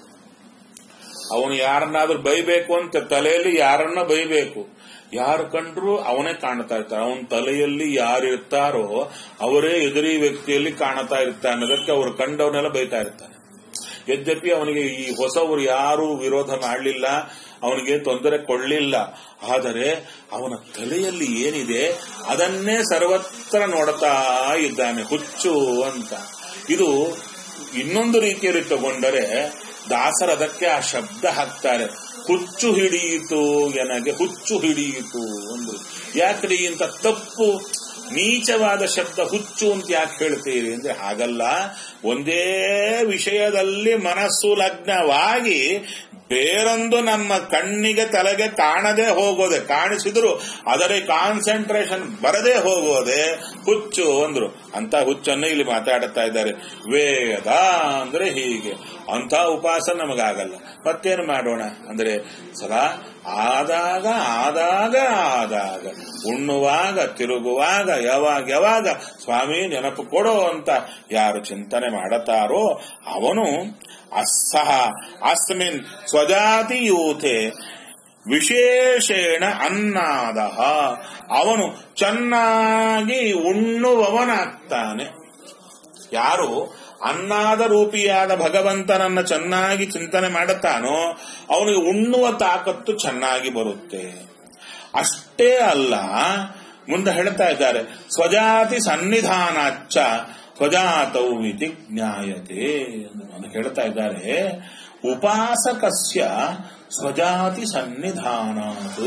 Speaker 1: ಅವನು ಯಾರನ್ನಾದ್ರೂ ಬೈಬೇಕು ಅಂತ ತಲೆಯಲ್ಲಿ ಯಾರನ್ನ ಬೈಬೇಕು ಯಾರು ಕಂಡ್ರು ಅವನೇ ಕಾಣ್ತಾ ಇರ್ತಾರೆ ಅವನ ತಲೆಯಲ್ಲಿ ಯಾರು ಇರ್ತಾರೋ ಅವರೇ ಎದುರಿ ವ್ಯಕ್ತಿಯಲ್ಲಿ ಕಾಣ್ತಾ ಇರ್ತಾರೆ ಅನ್ನೋದಕ್ಕೆ ಅವ್ರು ಕಂಡವನ್ನೆಲ್ಲ ಬೈತಾ ಇರ್ತಾರೆ ಯದ್ಯಪಿ ಅವನಿಗೆ ಈ ಹೊಸವರು ಯಾರು ವಿರೋಧ ಮಾಡಲಿಲ್ಲ ಅವನಿಗೆ ತೊಂದರೆ ಕೊಡಲಿಲ್ಲ ಆದರೆ ಅವನ ತಲೆಯಲ್ಲಿ ಏನಿದೆ ಅದನ್ನೇ ಸರ್ವತ್ರ ನೋಡ್ತಾ ಇದ್ದಾನೆ ಹುಚ್ಚು ಅಂತ ಇದು ಇನ್ನೊಂದು ರೀತಿಯಲ್ಲಿ ತಗೊಂಡರೆ ದಾಸರ ಅದಕ್ಕೆ ಆ ಶಬ್ದ ಹಾಕ್ತಾರೆ ಹುಚ್ಚು ಹಿಡಿಯಿತು ನನಗೆ ಹುಚ್ಚು ಹಿಡಿಯಿತು ಅಂದ್ರು ಯಾಕ್ರಿ ಇಂತ ತಪ್ಪು ನೀಚವಾದ ಶಬ್ದ ಹುಚ್ಚು ಅಂತ ಯಾಕೆ ಹೇಳ್ತೀರಿ ಅಂದ್ರೆ ಹಾಗಲ್ಲ ಒಂದೇ ವಿಷಯದಲ್ಲಿ ಮನಸ್ಸು ಲಗ್ನವಾಗಿ ಬೇರೊಂದು ನಮ್ಮ ಕಣ್ಣಿಗೆ ತಲೆಗೆ ಕಾಣದೆ ಹೋಗೋದೆ ಕಾಣಿಸಿದ್ರು ಅದರ ಕಾನ್ಸಂಟ್ರೇಷನ್ ಬರದೇ ಹೋಗೋದೆ ಹುಚ್ಚು ಅಂದ್ರು ಅಂತ ಹುಚ್ಚನ್ನು ಇಲ್ಲಿ ಮಾತಾಡುತ್ತಾ ಇದ್ದಾರೆ ವೇದ ಅಂದ್ರೆ ಹೀಗೆ ಅಂತ ಉಪವಾಸ ನಮಗಾಗಲ್ಲ ಮತ್ತೇನು ಮಾಡೋಣ ಅಂದ್ರೆ ಸದಾ ಆದಾಗ ಆದಾಗ ಆದಾಗ ಉಣ್ಣುವಾಗ ತಿರುಗುವಾಗ ಯಾವಾಗ ಯಾವಾಗ ಸ್ವಾಮಿ ನೆನಪು ಕೊಡೋ ಅಂತ ಯಾರು ಚಿಂತನೆ ಮಾಡುತ್ತಾರೋ ಅವನು ಅಸ್ಸಹ ಅಸ್ಮಿನ್ ಸ್ವಜಾತಿ ಯೂಥೆ ವಿಶೇಷೇಣ ಅನ್ನಾದ ಅವನು ಚೆನ್ನಾಗಿ ಉಣ್ಣುವವನಾಗ್ತಾನೆ ಯಾರು ಅನ್ನಾದ ರೂಪಿಯಾದ ಭಗವಂತನನ್ನ ಚೆನ್ನಾಗಿ ಚಿಂತನೆ ಮಾಡುತ್ತಾನೋ ಅವನಿಗೆ ಉಣ್ಣುವ ತಾಕತ್ತು ಚೆನ್ನಾಗಿ ಬರುತ್ತೆ ಅಷ್ಟೇ ಅಲ್ಲ ಮುಂದೆ ಹೇಳ್ತಾ ಇದ್ದಾರೆ ಸ್ವಜಾತಿ ಸನ್ನಿಧಾನಾಚ್ಚ ಸ್ವಜಾತೌ ಇತಿ ಜ್ಞಾಯತೆ ಅಂತ ಹೇಳ್ತಾ ಇದ್ದಾರೆ ಉಪಾಸಕಸ್ಯ ಸ್ವಜಾತಿ ಸನ್ನಿಧಾನಾತ್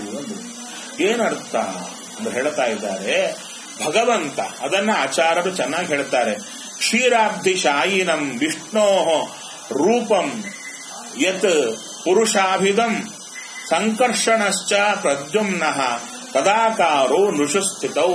Speaker 1: ಏನರ್ಥ ಅಂತ ಹೇಳ್ತಾ ಇದ್ದಾರೆ ಭಗವಂತ ಅದನ್ನ ಆಚಾರ್ಯರು ಚೆನ್ನಾಗಿ ಹೇಳ್ತಾರೆ ಕ್ಷೀರಾಬ್ಧಿ ಶಾಯಿನಂ ವಿಷ್ಣೋ ರೂಪಂ ಯತ್ ಪುರುಷಾಭಿದಂ ಸಂಕರ್ಷಣಶ್ಚ ಪ್ರದ್ಯುಮ್ನ ಕದಾಕಾರೋ ನೃಷಸ್ಥಿತೌ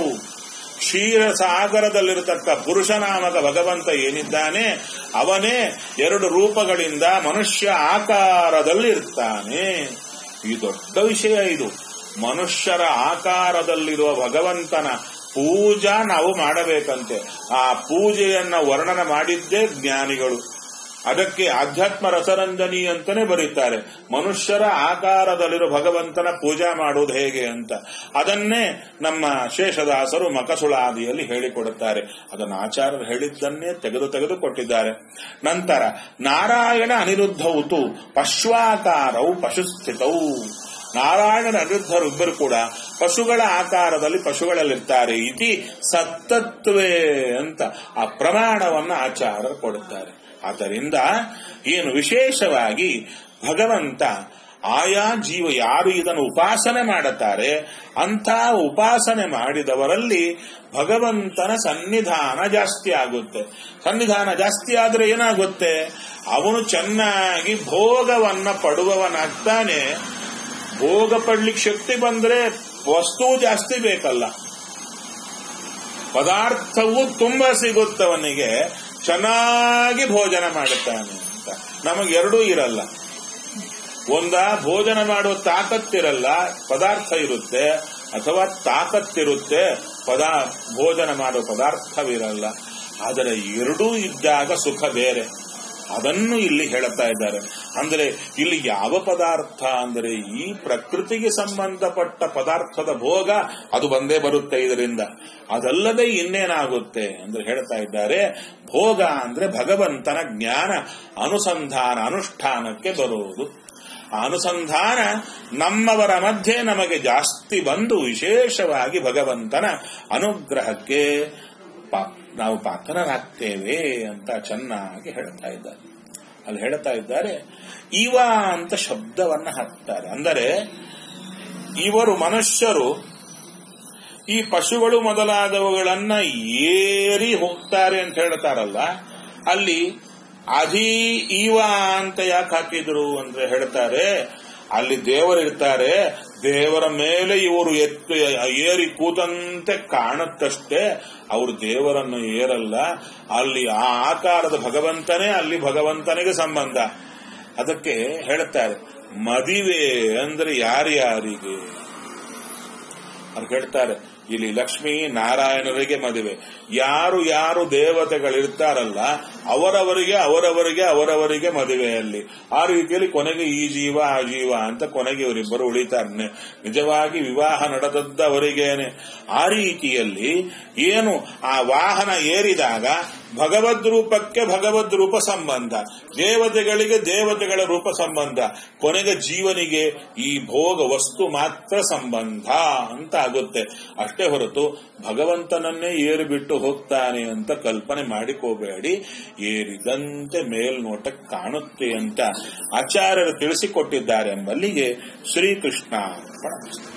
Speaker 1: ಕ್ಷೀರಸಾಗರದಲ್ಲಿರತಕ್ಕ ಪುರುಷನಾಮಕ ಭಗವಂತ ಏನಿದ್ದಾನೆ ಅವನೇ ಎರಡು ರೂಪಗಳಿಂದ ಮನುಷ್ಯ ಆಕಾರದಲ್ಲಿರ್ತಾನೆ ಈ ದೊಡ್ಡ ವಿಷಯ ಇದು ಮನುಷ್ಯರ ಆಕಾರದಲ್ಲಿರುವ ಭಗವಂತನ ಪೂಜಾ ನಾವು ಮಾಡಬೇಕಂತೆ ಆ ಪೂಜೆಯನ್ನ ವರ್ಣನ ಮಾಡಿದ್ದೇ ಜ್ಞಾನಿಗಳು ಅದಕ್ಕೆ ಆಧ್ಯಾತ್ಮ ರಸರಂಜನಿ ಅಂತಾನೆ ಬರೀತಾರೆ ಮನುಷ್ಯರ ಆಕಾರದಲ್ಲಿರೋ ಭಗವಂತನ ಪೂಜಾ ಮಾಡುವುದು ಹೇಗೆ ಅಂತ ಅದನ್ನೇ ನಮ್ಮ ಶೇಷದಾಸರು ಮಕಸುಳಾದಿಯಲ್ಲಿ ಹೇಳಿಕೊಡುತ್ತಾರೆ ಅದನ್ನು ಆಚಾರ್ಯರು ಹೇಳಿದ್ದನ್ನೇ ತೆಗೆದು ತೆಗೆದು ಕೊಟ್ಟಿದ್ದಾರೆ ನಂತರ ನಾರಾಯಣ ಅನಿರುದ್ಧೌತು ಪಶ್ವಾಕಾರವು ಪಶುಸ್ಥಿತವು ನಾರಾಯಣನ ಅನಿರುದ್ಧರು ಇಬ್ಬರು ಕೂಡ ಪಶುಗಳ ಆಕಾರದಲ್ಲಿ ಪಶುಗಳಲ್ಲಿರ್ತಾರೆ ಇತಿ ಸತ್ತತ್ವೇ ಅಂತ ಆ ಪ್ರಮಾಣವನ್ನು ಆಚಾರ್ಯರು ಕೊಡುತ್ತಾರೆ ಆದ್ದರಿಂದ ಏನು ವಿಶೇಷವಾಗಿ ಭಗವಂತ ಆಯಾ ಜೀವ ಯಾರು ಇದನ್ನು ಉಪಾಸನೆ ಮಾಡುತ್ತಾರೆ ಅಂಥ ಉಪಾಸನೆ ಮಾಡಿದವರಲ್ಲಿ ಭಗವಂತನ ಸನ್ನಿಧಾನ ಜಾಸ್ತಿ ಆಗುತ್ತೆ ಸನ್ನಿಧಾನ ಜಾಸ್ತಿ ಆದರೆ ಏನಾಗುತ್ತೆ ಅವನು ಚೆನ್ನಾಗಿ ಭೋಗವನ್ನ ಪಡುವವನಾಗ್ತಾನೆ ಭೋಗ ಪಡ್ಲಿಕ್ಕೆ ಶಕ್ತಿ ಬಂದ್ರೆ ವಸ್ತು ಜಾಸ್ತಿ ಬೇಕಲ್ಲ ಪದಾರ್ಥವು ತುಂಬಾ ಸಿಗುತ್ತವನಿಗೆ ಚೆನ್ನಾಗಿ ಭೋಜನ ಮಾಡುತ್ತಾನೆ ಅಂತ ನಮಗೆ ಎರಡೂ ಇರಲ್ಲ ಒಂದ ಭೋಜನ ಮಾಡುವ ತಾಕತ್ತಿರಲ್ಲ ಪದಾರ್ಥ ಇರುತ್ತೆ ಅಥವಾ ತಾಕತ್ತಿರುತ್ತೆ ಪದಾ ಭೋಜನ ಮಾಡುವ ಪದಾರ್ಥವಿರಲ್ಲ ಆದರೆ ಎರಡೂ ಇದ್ದಾಗ ಸುಖ ಬೇರೆ ಅದನ್ನು ಇಲ್ಲಿ ಹೇಳುತ್ತಾ ಇದ್ದಾರೆ ಅಂದರೆ ಇಲ್ಲಿ ಯಾವ ಪದಾರ್ಥ ಅಂದರೆ ಈ ಪ್ರಕೃತಿಗೆ ಸಂಬಂಧಪಟ್ಟ ಪದಾರ್ಥದ ಭೋಗ ಅದು ಬಂದೇ ಬರುತ್ತೆ ಇದರಿಂದ ಅದಲ್ಲದೆ ಇನ್ನೇನಾಗುತ್ತೆ ಅಂದ್ರೆ ಹೇಳ್ತಾ ಇದ್ದಾರೆ ಭೋಗ ಅಂದ್ರೆ ಭಗವಂತನ ಜ್ಞಾನ ಅನುಸಂಧಾನ ಅನುಷ್ಠಾನಕ್ಕೆ ಬರುವುದು ಆ ಅನುಸಂಧಾನ ನಮ್ಮವರ ಮಧ್ಯೆ ನಮಗೆ ಜಾಸ್ತಿ ಬಂದು ವಿಶೇಷವಾಗಿ ಭಗವಂತನ ಅನುಗ್ರಹಕ್ಕೆ ಪಾ- ನಾವು ಪಾತ್ರರಾಗ್ತೇವೆ ಅಂತ ಚೆನ್ನಾಗಿ ಹೇಳ್ತಾ ಇದ್ದಾರೆ ಅಲ್ಲಿ ಹೇಳ್ತಾ ಇದ್ದಾರೆ ಇವ ಅಂತ ಶಬ್ದವನ್ನ ಹಾಕ್ತಾರೆ ಅಂದರೆ ಇವರು ಮನುಷ್ಯರು ಈ ಪಶುಗಳು ಮೊದಲಾದವುಗಳನ್ನ ಏರಿ ಹೋಗ್ತಾರೆ ಅಂತ ಹೇಳ್ತಾರಲ್ಲ ಅಲ್ಲಿ ಅಧಿ ಈವ ಅಂತ ಯಾಕೆ ಹಾಕಿದ್ರು ಅಂದ್ರೆ ಹೇಳ್ತಾರೆ ಅಲ್ಲಿ ದೇವರಿರ್ತಾರೆ ದೇವರ ಮೇಲೆ ಇವರು ಎತ್ತು ಏರಿ ಕೂತಂತೆ ಕಾಣುತ್ತಷ್ಟೇ ಅವರು ದೇವರನ್ನು ಏರಲ್ಲ ಅಲ್ಲಿ ಆ ಆಕಾರದ ಭಗವಂತನೇ ಅಲ್ಲಿ ಭಗವಂತನಿಗೆ ಸಂಬಂಧ ಅದಕ್ಕೆ ಹೇಳ್ತಾರೆ ಮದಿವೆ ಅಂದ್ರೆ ಯಾರ್ಯಾರಿಗೆ ಅವ್ರು ಹೇಳ್ತಾರೆ ಇಲ್ಲಿ ಲಕ್ಷ್ಮೀ ನಾರಾಯಣರಿಗೆ ಮದುವೆ ಯಾರು ಯಾರು ದೇವತೆಗಳಿರ್ತಾರಲ್ಲ ಅವರವರಿಗೆ ಅವರವರಿಗೆ ಅವರವರಿಗೆ ಮದುವೆಯಲ್ಲಿ ಆ ರೀತಿಯಲ್ಲಿ ಕೊನೆಗೆ ಈ ಜೀವ ಆ ಜೀವ ಅಂತ ಕೊನೆಗೆ ಇವರಿಬ್ಬರು ಉಳಿತಾರೆ ನಿಜವಾಗಿ ವಿವಾಹ ನಡೆದದ್ದ ಅವರಿಗೇನೆ ಆ ರೀತಿಯಲ್ಲಿ ಏನು ಆ ವಾಹನ ಏರಿದಾಗ ಭಗವದ್ ರೂಪಕ್ಕೆ ಭಗವದ್ ರೂಪ ಸಂಬಂಧ ದೇವತೆಗಳಿಗೆ ದೇವತೆಗಳ ರೂಪ ಸಂಬಂಧ ಕೊನೆಗೆ ಜೀವನಿಗೆ ಈ ಭೋಗ ವಸ್ತು ಮಾತ್ರ ಸಂಬಂಧ ಅಂತ ಆಗುತ್ತೆ ಅಷ್ಟೇ ಹೊರತು ಭಗವಂತನನ್ನೇ ಏರಿಬಿಟ್ಟು ಹೋಗ್ತಾನೆ ಅಂತ ಕಲ್ಪನೆ ಮಾಡಿಕೋಬೇಡಿ ಏರಿದಂತೆ ಮೇಲ್ನೋಟಕ್ಕೆ ಕಾಣುತ್ತೆ ಅಂತ ಆಚಾರ್ಯರು ತಿಳಿಸಿಕೊಟ್ಟಿದ್ದಾರೆ ಎಂಬಲ್ಲಿಗೆ ಶ್ರೀಕೃಷ್ಣ ಅರ್ಪಣ.